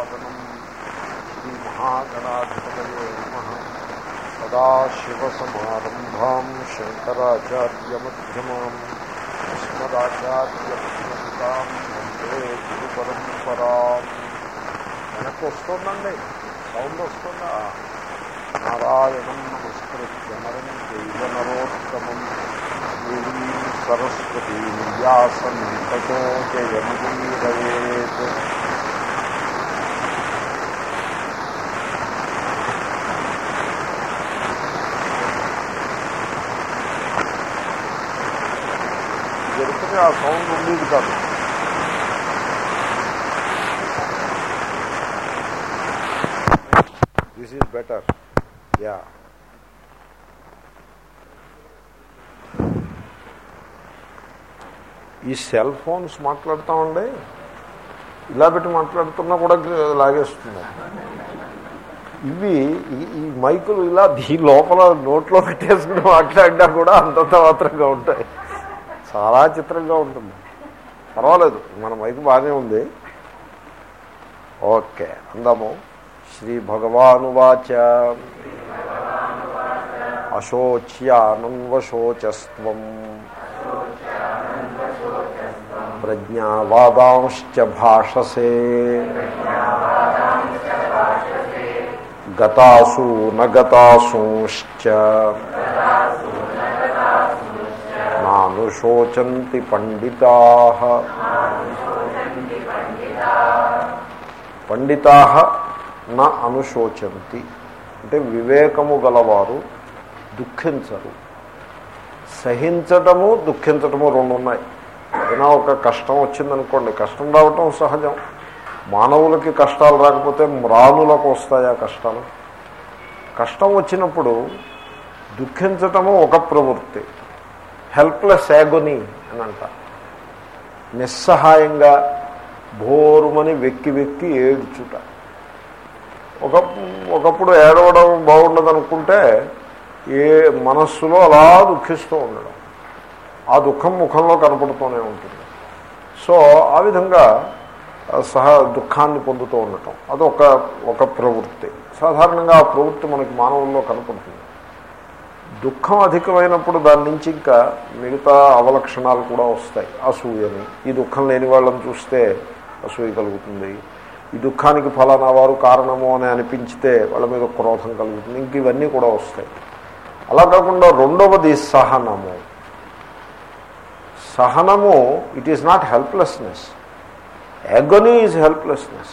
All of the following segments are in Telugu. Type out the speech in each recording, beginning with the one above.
సమారంభం శ్రీమహాగణాధిపతయే నమ సదాశివసమారంభాం శంకరాచార్యమ్యమాం అస్మదాచార్యపర్యంతాం వందే గురు పరంపరా వెనక్కి వస్తుందండి సౌండ్ వస్తుందా నారాయణం నమస్కృత్య నరం చైవ నరోత్తమం దేవీం సరస్వతీం వ్యాసం తతో జయముదీరయేత్ జరుగుతుంది ఆ సౌండ్ ఉండేది కాదు దిస్ ఈజ్ బెటర్ యా ఈ సెల్ ఫోన్స్ మాట్లాడుతామండి ఇలా పెట్టి మాట్లాడుతున్నా కూడా లాగేస్తుంది ఇవి ఈ- ఈ మైకులు ఇలా ఈ లోపల నోట్లో పెట్టేసుకుని మాట్లాడినా కూడా అంతంత మాత్రంగా ఉంటాయి చాలా చిత్రంగా ఉంటుంది పర్వాలేదు మన మైకు బాగానే ఉంది ఓకే అందాము శ్రీ భగవానువాచ అశోచ్యానంవశోచస్వం ప్రజ్ఞావాదాంశ్చ భాషసే గతాసు నగతాసూశ్చ నానుశోచంతి పండితా పండితా నా అనుశోచంతి అంటే వివేకము గలవారు దుఃఖించరు సహించటము దుఃఖించటము రెండు ఉన్నాయి ఏదైనా ఒక కష్టం వచ్చిందనుకోండి కష్టం రావటం సహజం మానవులకి కష్టాలు రాకపోతే మ్రానులకు వస్తాయా కష్టాలు కష్టం వచ్చినప్పుడు దుఃఖించటము ఒక ప్రవృత్తి హెల్ప్లెస్ యాగొని అని అంట నిస్సహాయంగా భోరుమని వెక్కి వెక్కి ఏడ్చుట ఒక ఒకప్పుడు ఏడవడం బాగుండదు అనుకుంటే ఏ మనస్సులో అలా దుఃఖిస్తూ ఉండడం ఆ దుఃఖం ముఖంలో కనపడుతూనే ఉంటుంది సో ఆ విధంగా సహ దుఃఖాన్ని పొందుతూ ఉండటం అదొక ఒక ప్రవృత్తి సాధారణంగా ఆ ప్రవృత్తి మనకి మానవుల్లో కనపడుతుంది దుఃఖం అధికమైనప్పుడు దాని నుంచి ఇంకా మిగతా అవలక్షణాలు కూడా వస్తాయి అసూయని ఈ దుఃఖం లేని వాళ్ళని చూస్తే అసూయ కలుగుతుంది ఈ దుఃఖానికి ఫలానా వారు కారణము అని అనిపించితే వాళ్ళ మీద క్రోధం కలుగుతుంది ఇంక ఇవన్నీ కూడా వస్తాయి అలా కాకుండా రెండవది సహనము సహనము ఇట్ ఈస్ నాట్ హెల్ప్లెస్నెస్ ఎగనీ ఈజ్ హెల్ప్లెస్నెస్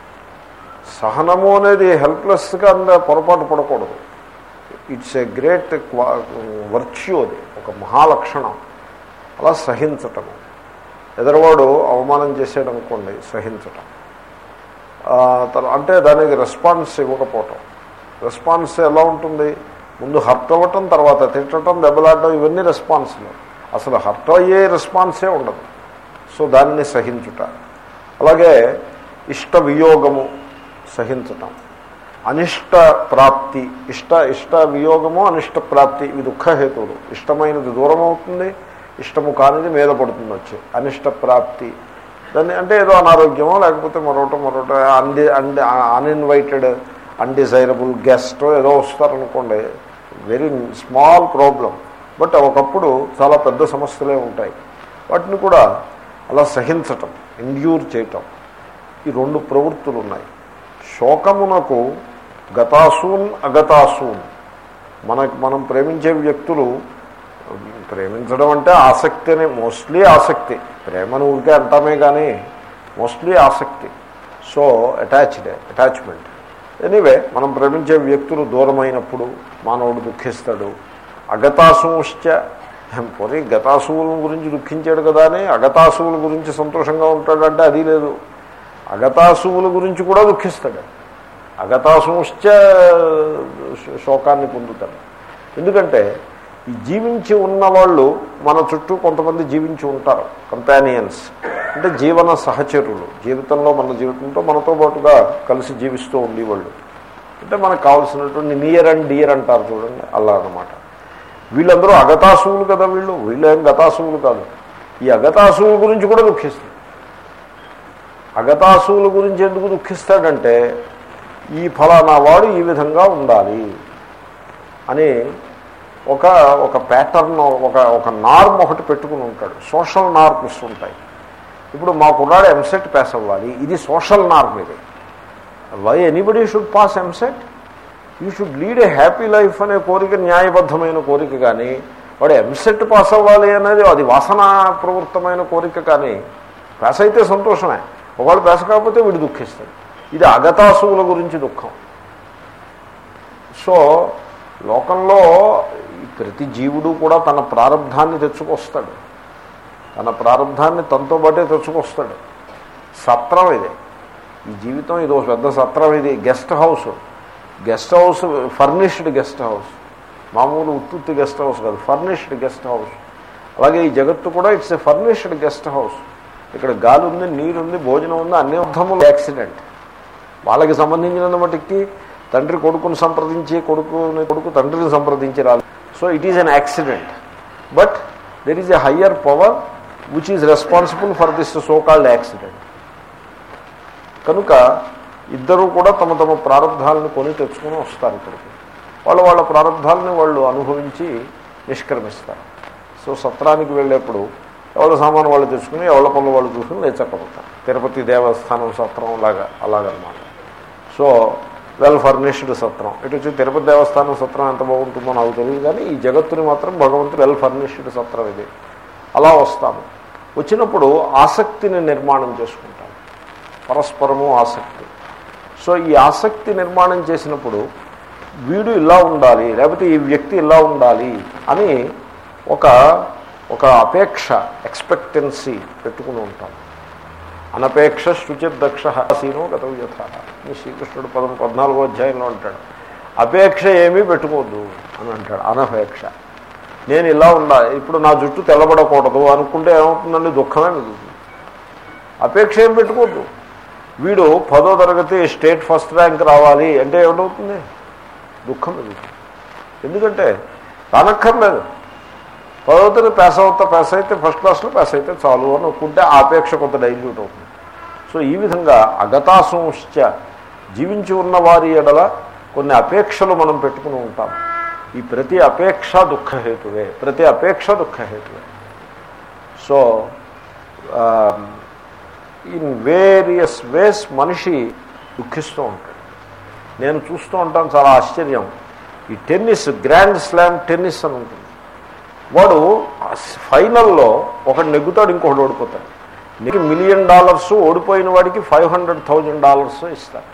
సహనము అనేది హెల్ప్లెస్గా అంద పొరపాటు పడకూడదు ఇట్స్ ఏ గ్రేట్ వర్చ్యూ అది ఒక మహాలక్షణం అలా సహించటము ఎదరవాడు అవమానం చేసాడు అనుకోండి సహించటం ఆ, తర్- అంటే దానికి రెస్పాన్స్ ఇవ్వకపోవటం రెస్పాన్స్ ఎలా ఉంటుంది ముందు హర్ట్ అవ్వటం తర్వాత తిట్టడం దెబ్బలాడటం ఇవన్నీ రెస్పాన్స్లు అసలు హర్ట్ అయ్యే రెస్పాన్సే ఉండదు సో దాన్ని సహించుట అలాగే ఇష్ట వియోగము సహించటం అనిష్ట ప్రాప్తి ఇష్ట ఇష్ట వియోగము అనిష్ట ప్రాప్తి ఇవి దుఃఖహేతువులు ఇష్టమైనది దూరం అవుతుంది ఇష్టము కానిది మీద పడుతుంది వచ్చి అనిష్ట ప్రాప్తి దాన్ని అంటే ఏదో అనారోగ్యమో లేకపోతే మరొకటి మరొకటి అన్డి అండి అన్ఇన్వైటెడ్ అన్డిజైరబుల్ గెస్ట్ ఏదో వస్తారనుకోండి వెరీ స్మాల్ ప్రాబ్లం బట్ ఒకప్పుడు చాలా పెద్ద సమస్యలే ఉంటాయి వాటిని కూడా అలా సహించటం ఎండ్యూర్ చేయటం ఈ రెండు ప్రవృత్తులు ఉన్నాయి శోకమునకు గతాసూన్ అగతాసూన్ మనకు మనం ప్రేమించే వ్యక్తులు ప్రేమించడం అంటే ఆసక్తి అనే మోస్ట్లీ ఆసక్తి ప్రేమను ఊరికే అంటామే కానీ మోస్ట్లీ ఆసక్తి సో అటాచ్డ్ అటాచ్మెంట్ ఎనీవే మనం ప్రేమించే వ్యక్తులు దూరమైనప్పుడు మానవుడు దుఃఖిస్తాడు అగతాసుశ్చ పోనీ గతాసువుల గురించి దుఃఖించాడు కదా అని అగతాసువుల గురించి సంతోషంగా ఉంటాడంటే అది లేదు అగతాసువుల గురించి కూడా దుఃఖిస్తాడు అగతాసుశ్చ శోకాన్ని పొందుతాడు ఎందుకంటే ఈ జీవించి ఉన్నవాళ్ళు మన చుట్టూ కొంతమంది జీవించి ఉంటారు కంపానియన్స్ అంటే జీవన సహచరులు జీవితంలో మన జీవితంతో మనతో పాటుగా కలిసి జీవిస్తూ ఉండేవాళ్ళు అంటే మనకు కావాల్సినటువంటి నియర్ అండ్ డియర్ అంటారు చూడండి అలా అన్నమాట వీళ్ళందరూ అగతాసువులు కదా వీళ్ళు వీళ్ళు ఏం గతాసువులు కాదు ఈ అగతాసువుల గురించి కూడా దుఃఖిస్తారు అగతాసువుల గురించి ఎందుకు దుఃఖిస్తాడంటే ఈ ఫలానా వాడు ఈ విధంగా ఉండాలి అని ఒక ఒక ప్యాటర్న్ ఒక ఒక నార్మ్ ఒకటి పెట్టుకుని ఉంటాడు సోషల్ నార్మ్స్ ఉంటాయి ఇప్పుడు మా కుర్రాడు ఎంసెట్ పాస్ అవ్వాలి ఇది సోషల్ నార్మ్ ఇది why anybody should pass EAMCET you should lead a happy life అనే కోరిక న్యాయబద్ధమైన కోరిక కానీ వాడు ఎంసెట్ పాస్ అవ్వాలి అనేది అది వాసన ప్రవృత్తమైన కోరిక కానీ పాస్ అయితే సంతోషమే ఒకవేళ పాస్ కాకపోతే వీడు దుఃఖిస్తాడు ఇది అగతాసువుల గురించి దుఃఖం సో లోకంలో ఈ ప్రతి జీవుడు కూడా తన ప్రారంధాన్ని తెచ్చుకొస్తాడు తన ప్రారంధాన్ని తనతో పాటే తెచ్చుకొస్తాడు సత్రం ఇది ఈ జీవితం ఇది ఒక పెద్ద సత్రం ఇది guest house guest house furnished guest house మామూలు ఉత్తుత్తి గెస్ట్ హౌస్ కాదు ఫర్నిష్డ్ గెస్ట్ హౌస్ అలాగే ఈ జగత్తు కూడా it's a furnished guest house ఇక్కడ గాలి ఉంది నీరు ఉంది భోజనం ఉంది అన్ని అర్థములు యాక్సిడెంట్ వాళ్ళకి సంబంధించిన మటుకి తండ్రి కొడుకుని సంప్రదించి కొడుకుని కొడుకు తండ్రిని సంప్రదించి రాలి so it is an accident but there is a higher power which is responsible for this so called accident కనుక ఇద్దరూ కూడా తమ తమ ప్రారంధాలను కొని తెచ్చుకొని వస్తారు ఇక్కడికి వాళ్ళు వాళ్ళ ప్రారంధాలని వాళ్ళు అనుభవించి నిష్క్రమిస్తారు సో సత్రానికి వెళ్ళేప్పుడు ఎవరి సామాను వాళ్ళు తెచ్చుకుని ఎవరి పనులు వాళ్ళు చూసుకుని లేచక్కపోతారు తిరుపతి దేవస్థానం సత్రం లాగా అలాగనమాట సో వెల్ ఫర్నిష్డ్ సత్రం ఇటు వచ్చి తిరుపతి దేవస్థానం సత్రం ఎంత బాగుంటుందో నాకు తెలియదు కానీ ఈ జగత్తుని మాత్రం భగవంతుడు వెల్ ఫర్నిష్డ్ సత్రం ఇది అలా వస్తాము వచ్చినప్పుడు ఆసక్తిని నిర్మాణం చేసుకుంటాం పరస్పరము ఆసక్తి సో ఈ ఆసక్తి నిర్మాణం చేసినప్పుడు వీడు ఇలా ఉండాలి లేకపోతే ఈ వ్యక్తి ఇలా ఉండాలి అని ఒక ఒక అపేక్ష ఎక్స్పెక్టెన్సీ పెట్టుకుని ఉంటాం అనపేక్ష శుచిర్దక్ష సీనో గత యథ అని శ్రీకృష్ణుడు పదం పద్నాలుగో అధ్యాయంలో అంటాడు అపేక్ష ఏమీ పెట్టుకోవద్దు అని అంటాడు అనపేక్ష నేను ఇలా ఉండాలి ఇప్పుడు నా జుట్టు తెల్లబడకూడదు అనుకుంటే ఏమవుతుందండి దుఃఖమే మిగులుతుంది అపేక్ష ఏం పెట్టుకోవద్దు వీడు పదో తరగతి స్టేట్ ఫస్ట్ ర్యాంక్ రావాలి అంటే ఏమిటవుతుంది దుఃఖం మిగులుతుంది ఎందుకంటే రానక్కర్లేదు పదో తరగతి పాస్ అవుతా పాస్ అయితే ఫస్ట్ క్లాస్లో పాస్ అయితే చాలు అని అనుకుంటే ఆ అపేక్ష కొంత డైల్యూట్ అవుతుంది సో ఈ విధంగా అగతాసంశ్చ జీవించి ఉన్న వారి ఎడల కొన్ని అపేక్షలు మనం పెట్టుకుని ఉంటాం ఈ ప్రతి అపేక్ష దుఃఖహేతువే ప్రతి అపేక్ష దుఃఖహేతువే సో ఇన్ వేరియస్ వేస్ మనిషి దుఃఖిస్తూ ఉంటాడు నేను చూస్తూ ఉంటాను చాలా ఆశ్చర్యం ఈ టెన్నిస్ గ్రాండ్ స్లామ్ టెన్నిస్ అని ఉంటుంది వాడు ఫైనల్లో ఒకడు నెగ్గుతాడు ఇంకొకటి ఓడిపోతాడు నీకు మిలియన్ డాలర్స్ ఓడిపోయిన వాడికి ఫైవ్ హండ్రెడ్ థౌజండ్ డాలర్స్ ఇస్తారు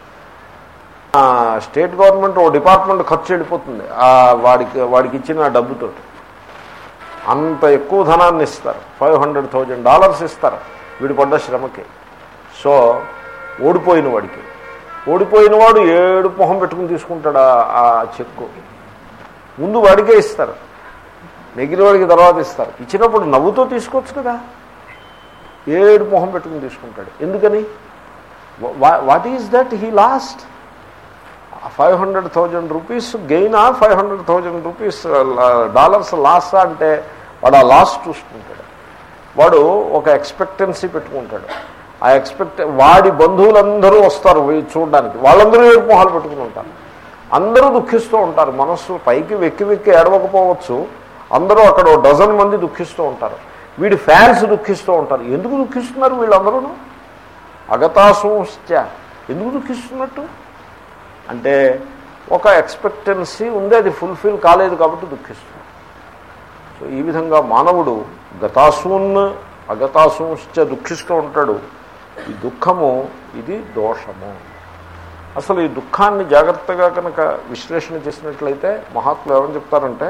స్టేట్ గవర్నమెంట్ ఓ డిపార్ట్మెంట్ ఖర్చు వెళ్ళిపోతుంది వాడికి వాడికి ఇచ్చిన డబ్బుతో అంత ఎక్కువ ధనాన్ని ఇస్తారు ఫైవ్ హండ్రెడ్ థౌజండ్ డాలర్స్ ఇస్తారు వీడు పడ్డ శ్రమకి సో ఓడిపోయిన వాడికి ఓడిపోయిన వాడు ఏడు మొహం పెట్టుకుని తీసుకుంటాడు ఆ చెక్కు ముందు వాడికే ఇస్తారు నెగిన వాడికి తర్వాత ఇస్తారు ఇచ్చినప్పుడు నవ్వుతో తీసుకోవచ్చు కదా ఏడు మొహం పెట్టుకుని తీసుకుంటాడు ఎందుకని what is that he lost five hundred thousand rupees గెయినా five hundred thousand rupees dollars loss అంటే వాడు ఆ లాస్ చూసుకుంటాడు వాడు ఒక ఎక్స్పెక్టెన్సీ పెట్టుకుంటాడు ఆ ఎక్స్పెక్ట్ వాడి బంధువులందరూ వస్తారు చూడడానికి వాళ్ళందరూ ఏడు మొహాలు పెట్టుకుని ఉంటారు అందరూ దుఃఖిస్తూ ఉంటారు మనస్సు పైకి వెక్కి వెక్కి ఏడవకపోవచ్చు అందరూ అక్కడ డజన్ మంది దుఃఖిస్తూ ఉంటారు వీడి ఫ్యాన్స్ దుఃఖిస్తూ ఉంటారు ఎందుకు దుఃఖిస్తున్నారు వీళ్ళందరూ అగతాసంశ్చ ఎందుకు దుఃఖిస్తున్నట్టు అంటే ఒక ఎక్స్పెక్టెన్సీ ఉంది అది ఫుల్ఫిల్ కాలేదు కాబట్టి దుఃఖిస్తుంది సో ఈ విధంగా మానవుడు గతాసూన్ అగతాసూశ్చ దుఃఖిస్తూ ఉంటాడు ఈ దుఃఖము ఇది దోషము అసలు ఈ దుఃఖాన్ని జాగ్రత్తగా కనుక విశ్లేషణ చేసినట్లయితే మహాత్ములు ఏమని చెప్తారంటే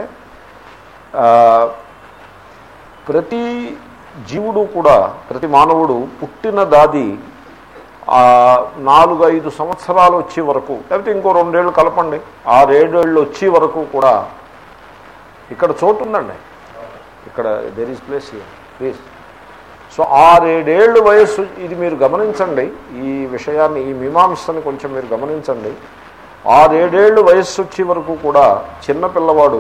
ప్రతి జీవుడు కూడా ప్రతి మానవుడు పుట్టిన దాది నాలుగు ఐదు సంవత్సరాలు వచ్చే వరకు లేకపోతే ఇంకో రెండేళ్ళు కలపండి ఆరేడేళ్ళు వచ్చే వరకు కూడా ఇక్కడ చోటు ఉందండి ఇక్కడ there is place please so ఆరేడేళ్ళు వయస్సు ఇది మీరు గమనించండి ఈ విషయాన్ని ఈ మీమాంసని కొంచెం మీరు గమనించండి ఆరేడేళ్ళు వయస్సు వచ్చే వరకు కూడా చిన్న పిల్లవాడు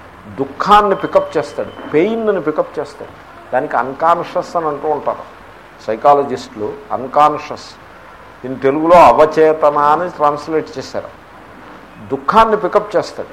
దుఃఖాన్ని పికప్ చేస్తాడు పెయిన్ని పికప్ చేస్తాడు దానికి అన్కాన్షియస్ అని అంటూ ఉంటారు సైకాలజిస్టులు అన్కాన్షియస్ దీని తెలుగులో అవచేతన అని ట్రాన్స్లేట్ చేశారు దుఃఖాన్ని పికప్ చేస్తాడు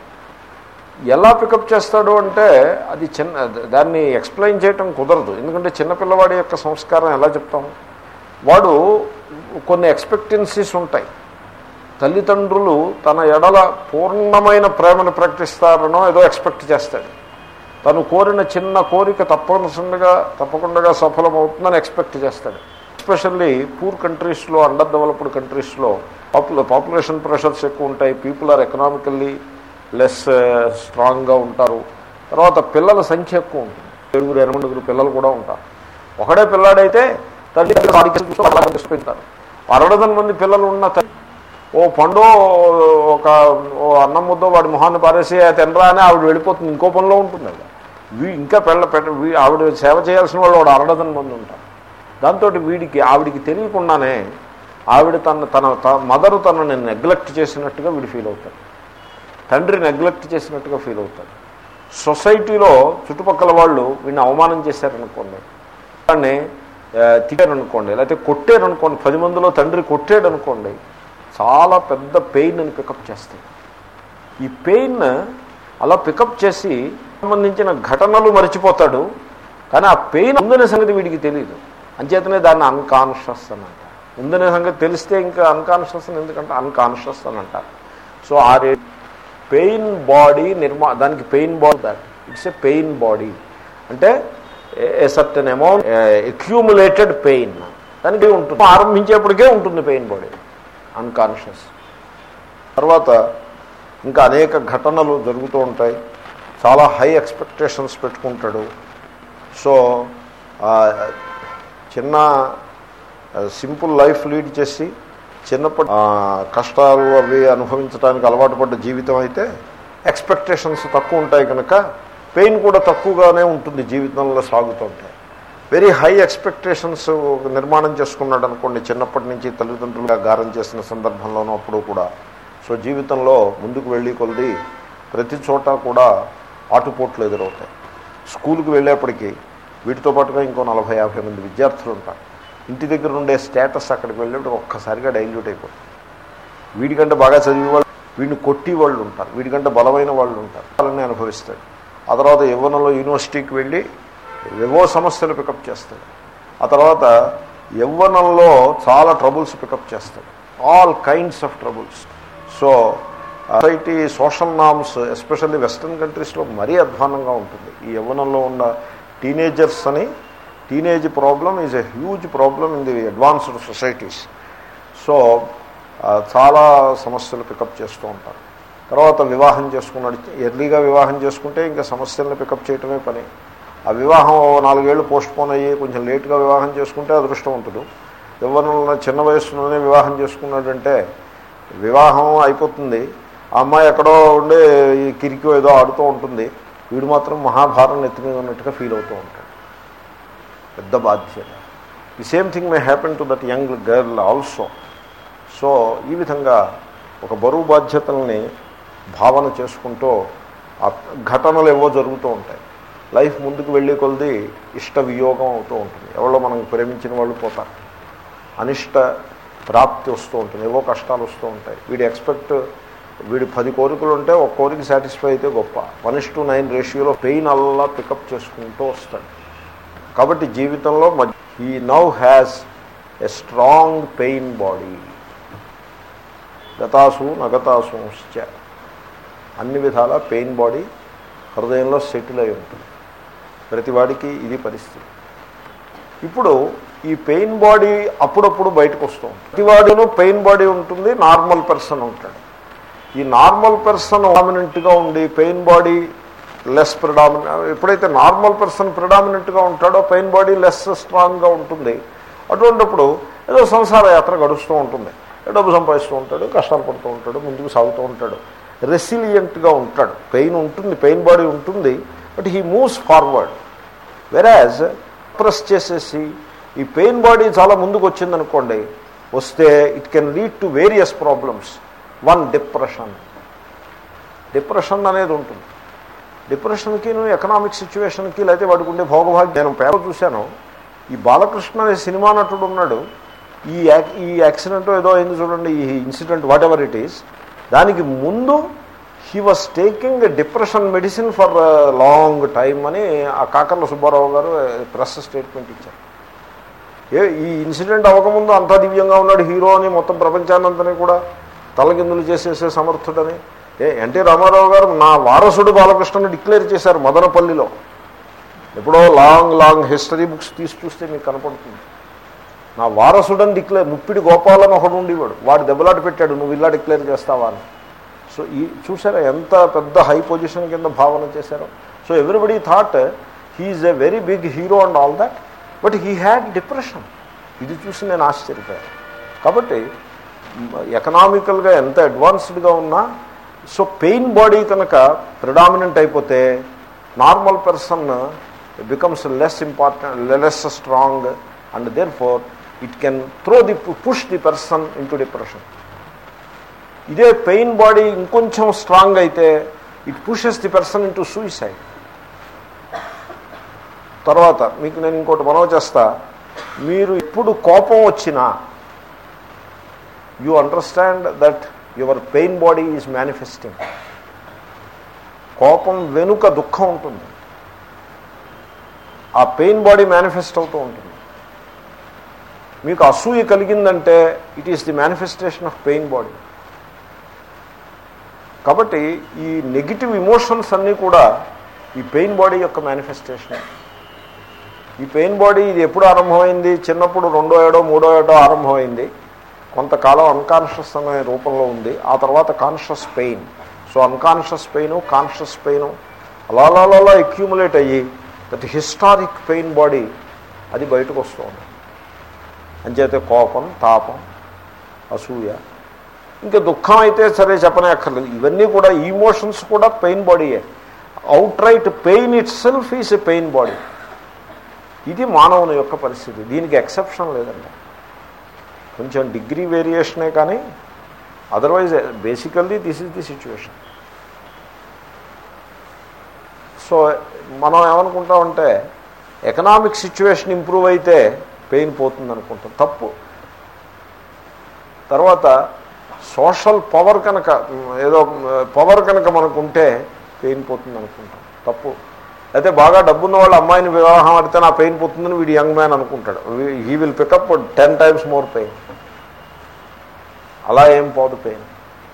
ఎలా పికప్ చేస్తాడు అంటే అది చిన్న దాన్ని ఎక్స్ప్లెయిన్ చేయటం కుదరదు ఎందుకంటే చిన్నపిల్లవాడి యొక్క సంస్కారం ఎలా చెప్తాము వాడు కొన్ని ఎక్స్పెక్టెన్సీస్ ఉంటాయి తల్లిదండ్రులు తన ఎడల పూర్ణమైన ప్రేమను ప్రకటిస్తారనో ఏదో ఎక్స్పెక్ట్ చేస్తాడు తను కోరిన చిన్న కోరిక తప్పనిసరిగా తప్పకుండా సఫలమవుతుందని ఎక్స్పెక్ట్ చేస్తాడు ఎస్పెషల్లీ పూర్ కంట్రీస్లో అండర్ డెవలప్డ్ కంట్రీస్లో పాపుల పాపులేషన్ ప్రెషర్స్ ఎక్కువ ఉంటాయి పీపుల్ ఆర్ ఎకనామికల్లీ లెస్ స్ట్రాంగ్గా ఉంటారు తర్వాత పిల్లల సంఖ్య ఎక్కువ ఉంటుంది ఏడుగురు ఎనిమిదిగురు పిల్లలు కూడా ఉంటారు ఒకడే పిల్లాడైతే తల్లి తీసుకుంటారు అరడదన మంది పిల్లలు ఉన్న తల్లి ఓ పండో ఒక ఓ అన్నం ముద్దో వాడి మొహాన్ని పారేసి తినరా అని ఆవిడ వెళ్ళిపోతుంది ఇంకో పనిలో ఉంటుంది ఆవిడ వీ ఇంకా పిల్ల పెట్ట వీ- ఆవిడ సేవ చేయాల్సిన వాళ్ళు వాడు అరడదన మంది ఉంటారు దాంతో వీడికి ఆవిడికి తెలియకుండానే ఆవిడ తన తన మదరు తనని నెగ్లెక్ట్ చేసినట్టుగా వీడు ఫీల్ అవుతాడు తండ్రి నెగ్లెక్ట్ చేసినట్టుగా ఫీల్ అవుతాడు సొసైటీలో చుట్టుపక్కల వాళ్ళు వీడిని అవమానం చేశారనుకోండి వాడిని తిట్టారనుకోండి లేకపోతే కొట్టారనుకోండి పది మందిలో తండ్రి కొట్టాడు అనుకోండి చాలా పెద్ద పెయిన్ అని పికప్ చేస్తాయి ఈ పెయిన్ అలా పికప్ చేసి సంబంధించిన ఘటనలు మర్చిపోతాడు కానీ ఆ పెయిన్ ఉందనే సంగతి వీడికి తెలియదు అంచేతనే దాన్ని అన్కాన్షియస్ అని అంటారు ఉందనే సంగతి తెలిస్తే ఇంకా అన్కాన్షియస్ అని ఎందుకంటే అన్కాన్షియస్ అని అంటారు సో ఆ రే పెయిన్ బాడీ నిర్మా దానికి pain body that it's a pain body అంటే a certain amount accumulated pain దానికి ఉంటుంది ఆరంభించేప్పటికే ఉంటుంది పెయిన్ బాడీ అన్కాన్షియస్ తర్వాత ఇంకా అనేక ఘటనలు జరుగుతూ ఉంటాయి చాలా హై ఎక్స్పెక్టేషన్స్ పెట్టుకుంటాడు సో ఆ, చిన్న సింపుల్ లైఫ్ లీడ్ చేసి చిన్నప్పటి ఆ, కష్టాలు అవి అనుభవించడానికి అలవాటు పడ్డ జీవితం అయితే ఎక్స్పెక్టేషన్స్ తక్కువ ఉంటాయి కనుక పెయిన్ కూడా తక్కువగానే ఉంటుంది జీవితంలో సాగుతుంటాయి వెరీ హై ఎక్స్పెక్టేషన్స్ నిర్మాణం చేసుకున్నాడు అనుకోండి చిన్నప్పటి నుంచి తల్లిదండ్రులుగా గారం చేసిన సందర్భంలోనూ అప్పుడు కూడా సో జీవితంలో ముందుకు వెళ్ళి కొలిది ప్రతి చోట కూడా ఆటుపోట్లు ఎదురవుతాయి స్కూల్కి వెళ్ళేప్పటికీ వీటితో పాటుగా ఇంకో నలభై యాభై మంది విద్యార్థులు ఉంటారు ఇంటి దగ్గర ఉండే స్టేటస్ అక్కడికి వెళ్ళేప్పుడు ఒక్కసారిగా డైల్యూట్ అయిపోతుంది వీడికంటే బాగా చదివే వాళ్ళు వీడిని కొట్టి వాళ్ళు ఉంటారు వీడికంటే బలమైన వాళ్ళు ఉంటారు వాళ్ళని అనుభవిస్తాడు ఆ తర్వాత యవ్వనంలో యూనివర్సిటీకి వెళ్ళి ఏవో సమస్యలు పికప్ చేస్తాడు ఆ తర్వాత యవ్వనంలో చాలా ట్రబుల్స్ పికప్ చేస్తాడు all kinds of troubles so society social norms especially western కంట్రీస్లో మరీ అధ్వానంగా ఉంటుంది ఈ యవ్వనంలో ఉన్న టీనేజర్స్ అని teenage problem is a huge problem in the advanced societies so ఆ, చాలా సమస్యలు పికప్ చేస్తూ ఉంటారు తర్వాత వివాహం చేసుకున్నాడు ఎర్లీగా వివాహం చేసుకుంటే ఇంకా సమస్యలను పికప్ చేయటమే పని ఆ వివాహం ఓ నాలుగేళ్లు పోస్ట్ పోన్ అయ్యి కొంచెం లేట్గా వివాహం చేసుకుంటే అదృష్టవంతుడు యవ్వనంలో చిన్న వయసులోనే వివాహం చేసుకున్నాడంటే వివాహం అయిపోతుంది ఆ అమ్మాయి ఎక్కడో ఉండి ఈ కిరికి ఏదో ఆడుతూ ఉంటుంది వీడు మాత్రం మహాభారం నెత్తి మీద ఉన్నట్టుగా ఫీల్ అవుతూ ఉంటాడు పెద్ద బాధ్యత the same thing may happen to that young girl also so ఈ విధంగా ఒక బరువు బాధ్యతల్ని భావన చేసుకుంటూ ఆ ఘటనలు ఏవో జరుగుతూ ఉంటాయి లైఫ్ ముందుకు వెళ్ళే కొలది ఇష్ట వియోగం అవుతూ ఉంటుంది ఎవరో మనం ప్రేమించిన వాళ్ళు పోతారు అనిష్ట ప్రాప్తి వస్తూ ఉంటుంది ఏవో కష్టాలు వస్తూ ఉంటాయి వీడి ఎక్స్పెక్ట్ వీడి పది కోరికలు ఉంటే ఒక కోరిక సాటిస్ఫై అయితే గొప్ప వన్ ఇస్ టు నైన్ రేషియోలో పెయిన్ అల్లా పికప్ చేసుకుంటూ వస్తాడు కాబట్టి జీవితంలో ఈ now has a strong pain body గతాసు నగతాసుశ్చ అన్ని విధాల పెయిన్ బాడీ హృదయంలో సెటిల్ అయి ఉంటుంది ప్రతివాడికి ఇది పరిస్థితి ఇప్పుడు ఈ పెయిన్ బాడీ అప్పుడప్పుడు బయటకు వస్తూ ఉంటుంది ప్రతివాడిలో పెయిన్ బాడీ ఉంటుంది నార్మల్ పర్సన్ ఉంటాడు ఈ నార్మల్ పర్సన్ డామినెంట్గా ఉండి పెయిన్ బాడీ లెస్ ప్రిడామినెంట్ ఎప్పుడైతే నార్మల్ పర్సన్ ప్రిడామినెంట్గా ఉంటాడో పెయిన్ బాడీ లెస్ స్ట్రాంగ్గా ఉంటుంది అటువంటిప్పుడు ఏదో సంసార యాత్ర గడుస్తూ ఉంటుంది డబ్బు సంపాదిస్తూ ఉంటాడు కష్టాలు పడుతూ ఉంటాడు ముందుకు సాగుతూ ఉంటాడు రెసిలియంట్గా ఉంటాడు పెయిన్ ఉంటుంది పెయిన్ బాడీ ఉంటుంది బట్ హీ మూవ్స్ ఫార్వర్డ్ వెరాజ్ ప్రెస్ చేసేసి ఈ పెయిన్ బాడీ చాలా ముందుకు వచ్చిందనుకోండి వస్తే it can lead to various problems one depression depression అనేది ఉంటుంది డిప్రెషన్కి ఎకనామిక్ సిచ్యువేషన్కి లేకపోతే వాడికి ఉండే భోగభాగ్యం నేను పేపర్ చూశాను ఈ బాలకృష్ణ అనే సినిమా నటుడు ఉన్నాడు ఈ యాక్- ఈ యాక్సిడెంట్ ఏదో అయింది చూడండి ఈ incident whatever it is దానికి ముందు he was taking depression medicine for long time అని ఆ కాకర్ల సుబ్బారావు గారు ప్రెస్ స్టేట్మెంట్ ఇచ్చారు ఏ ఈ ఇన్సిడెంట్ అవ్వకముందు అంతా దివ్యంగా ఉన్నాడు హీరో అని మొత్తం ప్రపంచాన్నంతని కూడా తలకిందులు చేసేసే సమర్థుడని ఏ ఎన్టీ రామారావు గారు నా వారసుడు బాలకృష్ణను డిక్లేర్ చేశారు మదనపల్లిలో ఎప్పుడో లాంగ్ లాంగ్ హిస్టరీ బుక్స్ తీసి చూస్తే మీకు కనపడుతుంది నా వారసుడని డిక్లేర్ ముప్పిడి గోపాలని ఒకడు ఉండేవాడు వాడు దెబ్బలాట పెట్టాడు నువ్వు ఇలా డిక్లేర్ చేస్తావా అని సో ఈ చూసారా ఎంత పెద్ద హై పొజిషన్ కింద భావన చేశారో so everybody thought he is a very big hero and all that but he had depression ఇది చూసి నేను ఆశ్చర్యపోయాను కాబట్టి ఎకనామికల్గా ఎంత అడ్వాన్స్డ్గా ఉన్నా సో పెయిన్ బాడీ కనుక ప్రిడామినెంట్ అయిపోతే normal person becomes less important less strong and therefore it can throw the push the person into depression ఇదే పెయిన్ బాడీ ఇంకొంచెం స్ట్రాంగ్ అయితే it pushes the person into suicide తర్వాత మీకు నేను ఇంకోటి మనవ చేస్తా మీరు ఇప్పుడు కోపం వచ్చినా you understand that your pain body is manifesting కోపం వెనుక దుఃఖం ఉంటుంది ఆ పెయిన్ బాడీ మేనిఫెస్ట్ అవుతూ ఉంటుంది మీకు అసూయ కలిగిందంటే it is the manifestation of pain body కాబట్టి ఈ నెగిటివ్ ఇమోషన్స్ అన్నీ కూడా ఈ పెయిన్ బాడీ యొక్క మేనిఫెస్టేషన్ ఈ పెయిన్ బాడీ ఇది ఎప్పుడు ఆరంభమైంది చిన్నప్పుడు రెండో ఏడో మూడో ఏడో ఆరంభమైంది కొంతకాలం అన్కాన్షియస్ అనే రూపంలో ఉంది ఆ తర్వాత conscious pain so unconscious pain conscious pain అలా అలా అలా అలా అక్యూములేట్ అయ్యి దట్ హిస్టారిక్ పెయిన్ బాడీ అది బయటకు వస్తూ ఉంది అంచేతే కోపం తాపం అసూయ ఇంకా దుఃఖం అయితే సరే చెప్పనే అక్కర్లేదు ఇవన్నీ కూడా ఈమోషన్స్ కూడా పెయిన్ బాడీయే outright pain itself is a pain body ఇది మానవుని యొక్క పరిస్థితి దీనికి ఎక్సెప్షన్ లేదండి కొంచెం డిగ్రీ వేరియేషనే కానీ otherwise basically this is the situation so మనం ఏమనుకుంటామంటే ఎకనామిక్ సిచ్యువేషన్ ఇంప్రూవ్ అయితే పెయిన్ పోతుంది అనుకుంటాం తప్పు తర్వాత సోషల్ పవర్ కనుక ఏదో పవర్ కనుక మనకు ఉంటే పెయిన్ పోతుంది అనుకుంటాం తప్పు అయితే బాగా డబ్బున్న వాళ్ళ అమ్మాయిని వివాహం ఆడితే నా పెయిన్ పోతుందని వీడు యంగ్ మ్యాన్ అనుకుంటాడు he will pick up ten times more pain అలా ఏం పోదు పెయిన్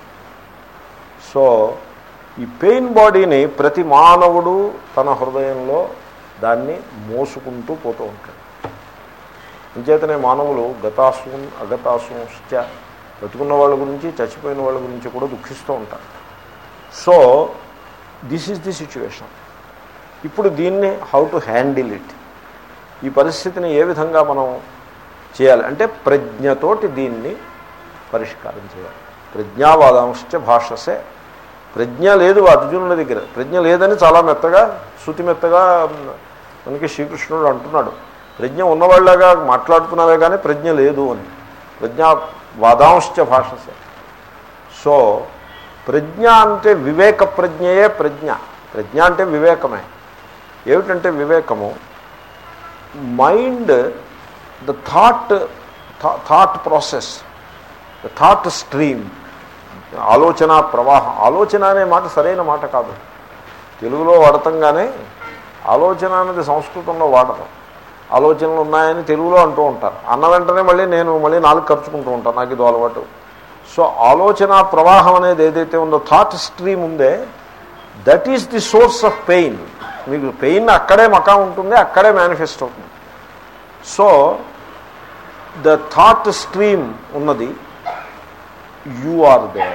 సో ఈ పెయిన్ బాడీని ప్రతి మానవుడు తన హృదయంలో దాన్ని మోసుకుంటూ పోతూ ఉంటాడు అంచేతనే మానవులు గతాసు అగతాసుశ్చ బతుకున్న వాళ్ళ గురించి చచ్చిపోయిన వాళ్ళ గురించి కూడా దుఃఖిస్తూ ఉంటారు so this is the situation ఇప్పుడు దీన్ని హౌ టు హ్యాండిల్ ఇట్ ఈ పరిస్థితిని ఏ విధంగా మనం చేయాలి అంటే ప్రజ్ఞతోటి దీన్ని పరిష్కారం చేయాలి ప్రజ్ఞావాదాంశ భాషసే ప్రజ్ఞ లేదు అర్జునుడి దగ్గర ప్రజ్ఞ లేదని చాలా మెత్తగా శృతి మెత్తగా మనకి శ్రీకృష్ణుడు అంటున్నాడు ప్రజ్ఞ ఉన్నవాళ్ళగా మాట్లాడుతున్నావే కానీ ప్రజ్ఞ లేదు అని ప్రజ్ఞ వాదాంశ భాషసే సో ప్రజ్ఞ అంటే వివేక ప్రజ్ఞయే ప్రజ్ఞ ప్రజ్ఞ అంటే వివేకమే ఏమిటంటే వివేకము mind the thought thought process the thought stream ఆలోచన ప్రవాహం ఆలోచన అనే మాట సరైన మాట కాదు తెలుగులో వాడతంగానే ఆలోచన అనేది సంస్కృతంలో వాడరు ఆలోచనలు ఉన్నాయని తెలుగులో అంటూ ఉంటారు అన్న వెంటనే మళ్ళీ నేను మళ్ళీ నాలుగు ఖర్చుకుంటూ ఉంటాను నాకు ఇది అలవాటు సో ఆలోచన ప్రవాహం అనేది ఏదైతే ఉందో థాట్ స్ట్రీమ్ ఉందే that is the source of pain మీకు పెయిన్ అక్కడే మకా ఉంటుంది అక్కడే మేనిఫెస్ట్ అవుతుంది సో ద థాట్ స్ట్రీమ్ ఉన్నది యు ఆర్ దే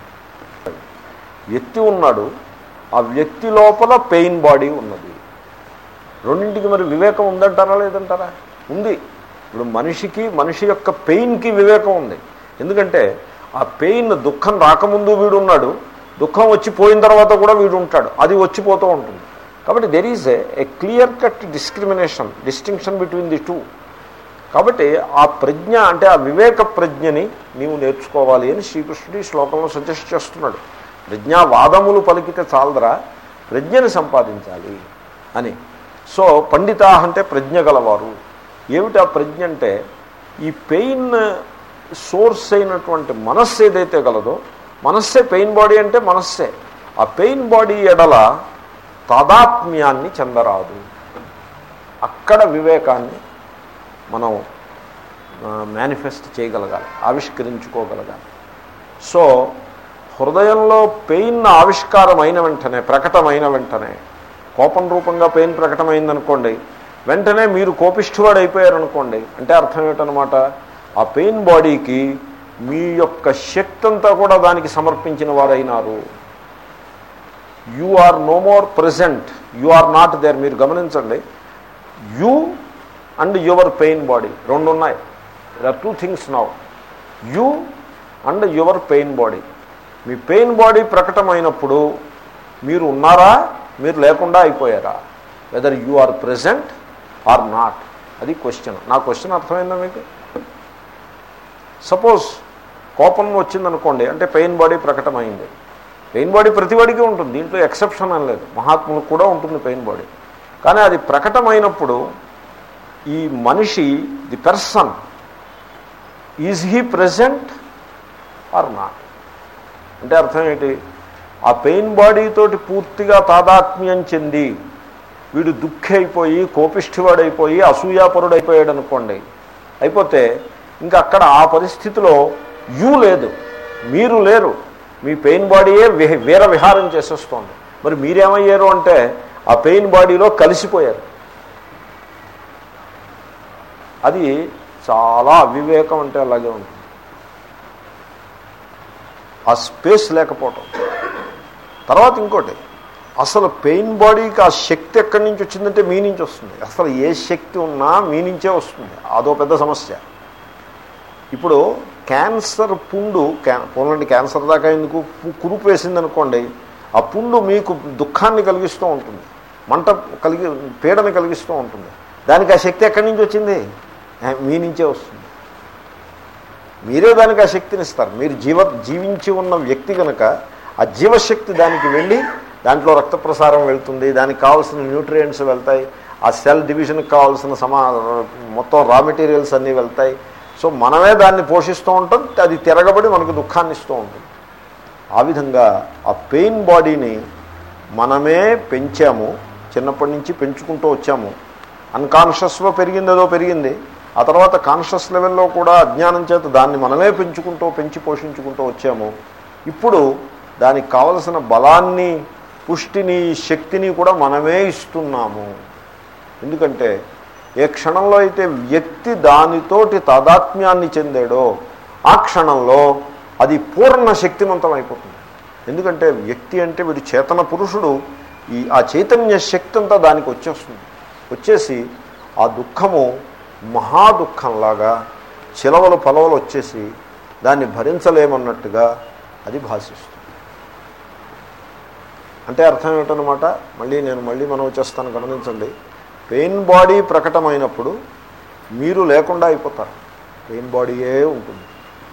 వ్యక్తి ఉన్నాడు ఆ వ్యక్తి లోపల పెయిన్ బాడీ ఉన్నది రెండింటికి మరి వివేకం ఉందంటారా లేదంటారా ఉంది ఇప్పుడు మనిషికి మనిషి యొక్క పెయిన్కి వివేకం ఉంది ఎందుకంటే ఆ పెయిన్ దుఃఖం రాకముందు వీడు ఉన్నాడు దుఃఖం వచ్చి పోయిన తర్వాత కూడా వీడు ఉంటాడు అది వచ్చిపోతూ ఉంటుంది కాబట్టి there is a clear cut discrimination distinction between the two కాబట్టి ఆ ప్రజ్ఞ అంటే ఆ వివేక ప్రజ్ఞని నీవు నేర్చుకోవాలి అని శ్రీకృష్ణుడు ఈ శ్లోకంలో సజెస్ట్ చేస్తున్నాడు ప్రజ్ఞావాదములు పలికితే చాలదరా ప్రజ్ఞని సంపాదించాలి అని సో పండితా అంటే ప్రజ్ఞ గలవారు ఏమిటి ఆ ప్రజ్ఞ అంటే ఈ పెయిన్ సోర్స్ అయినటువంటి మనస్సు ఏదైతే గలదో మనస్సే పెయిన్ బాడీ అంటే మనస్సే ఆ పెయిన్ బాడీ ఎడల తాదాత్మ్యాన్ని చెందరాదు అక్కడ వివేకాన్ని మనం మేనిఫెస్ట్ చేయగలగాలి ఆవిష్కరించుకోగలగాలి సో హృదయంలో పెయిన్ ఆవిష్కారం అయిన వెంటనే ప్రకటమైన వెంటనే కోపం రూపంగా పెయిన్ ప్రకటమైందనుకోండి వెంటనే మీరు కోపిష్ఠువాడు అయిపోయారనుకోండి అంటే అర్థం ఏమిటనమాట ఆ పెయిన్ బాడీకి మీ యొక్క శక్తి అంతా కూడా దానికి సమర్పించిన వారైనారు you are no more present you are not there మీరు గమనించండి you and your pain body రెండు ఉన్నాయి are two things now you and your pain body మీ పెయిన్ బాడీ ప్రకటమైనప్పుడు మీరు ఉన్నారా మీరు లేకుండా అయిపోయారా whether you are present or not అది క్వశ్చన్ నా క్వశ్చన్ అర్థమైందా మీకు సపోజ్ కోపం వచ్చిందనుకోండి అంటే పెయిన్ బాడీ ప్రకటమైంది పెయిన్ బాడీ ప్రతివాడికి ఉంటుంది దీంట్లో ఎక్సెప్షన్ అని లేదు మహాత్ములకు కూడా ఉంటుంది పెయిన్ బాడీ కానీ అది ప్రకటమైనప్పుడు ఈ మనిషి the person is he present or not అంటే అర్థం ఏంటి ఆ పెయిన్ బాడీతోటి పూర్తిగా తాదాత్మ్యం చెంది వీడు దుఃఖి అయిపోయి కోపిష్ఠివాడైపోయి అసూయాపరుడైపోయాడు అనుకోండి అయిపోతే ఇంకా అక్కడ ఆ పరిస్థితిలో యూ లేదు మీరు లేరు మీ పెయిన్ బాడీయే వి- వీర విహారం చేసేస్తోంది మరి మీరేమయ్యారు అంటే ఆ పెయిన్ బాడీలో కలిసిపోయారు అది చాలా అవివేకం అంటే అలాగే ఉంటుంది ఆ స్పేస్ లేకపోవటం తర్వాత ఇంకోటి అసలు పెయిన్ బాడీకి ఆ శక్తి ఎక్కడి నుంచి వచ్చిందంటే మీ నుంచి వస్తుంది అసలు ఏ శక్తి ఉన్నా మీ నుంచే వస్తుంది అదో పెద్ద సమస్య ఇప్పుడు క్యాన్సర్ పుండు క్యా పోలండి క్యాన్సర్ దాకా ఎందుకు పు- కురుపు వేసింది అనుకోండి ఆ పుండు మీకు దుఃఖాన్ని కలిగిస్తూ ఉంటుంది మంట కలిగి పీడని కలిగిస్తూ ఉంటుంది దానికి ఆ శక్తి ఎక్కడి నుంచి వచ్చింది ఆ, మీ నుంచే వస్తుంది మీరే దానికి ఆ శక్తిని ఇస్తారు మీరు జీవ జీవించి ఉన్న వ్యక్తి కనుక ఆ జీవశక్తి దానికి వెళ్ళి దాంట్లో రక్త ప్రసారం వెళ్తుంది దానికి కావాల్సిన న్యూట్రియంట్స్ వెళ్తాయి ఆ సెల్ డివిజన్కి కావాల్సిన సమా మొత్తం రా మెటీరియల్స్ అన్నీ వెళ్తాయి సో మనమే దాన్ని పోషిస్తూ ఉంటాం అది తిరగబడి మనకు దుఃఖాన్ని ఇస్తూ ఉంటుంది ఆ విధంగా ఆ పెయిన్ బాడీని మనమే పెంచాము చిన్నప్పటి నుంచి పెంచుకుంటూ వచ్చాము అన్కాన్షియస్లో పెరిగిందేదో పెరిగింది ఆ తర్వాత కాన్షియస్ లెవెల్లో కూడా అజ్ఞానం చేత దాన్ని మనమే పెంచుకుంటూ పెంచి పోషించుకుంటూ వచ్చాము ఇప్పుడు దానికి కావలసిన బలాన్ని పుష్టిని శక్తిని కూడా మనమే ఇస్తున్నాము ఎందుకంటే ఏ క్షణంలో అయితే వ్యక్తి దానితోటి తాదాత్మ్యాన్ని చెందాడో ఆ క్షణంలో అది పూర్ణ శక్తిమంతం అయిపోతుంది ఎందుకంటే వ్యక్తి అంటే వీడు చేతన పురుషుడు ఈ ఆ చైతన్య శక్తి అంతా దానికి వచ్చేస్తుంది వచ్చేసి ఆ దుఃఖము మహా దుఃఖంలాగా చిలవలు పలవలు వచ్చేసి దాన్ని భరించలేమన్నట్టుగా అది భాషిస్తుంది అంటే అర్థం ఏమిటనమాట మళ్ళీ నేను మళ్ళీ మనం చేస్తాను గమనించండి పెయిన్ బాడీ ప్రకటమైనప్పుడు మీరు లేకుండా అయిపోతారు పెయిన్ బాడీయే ఉంటుంది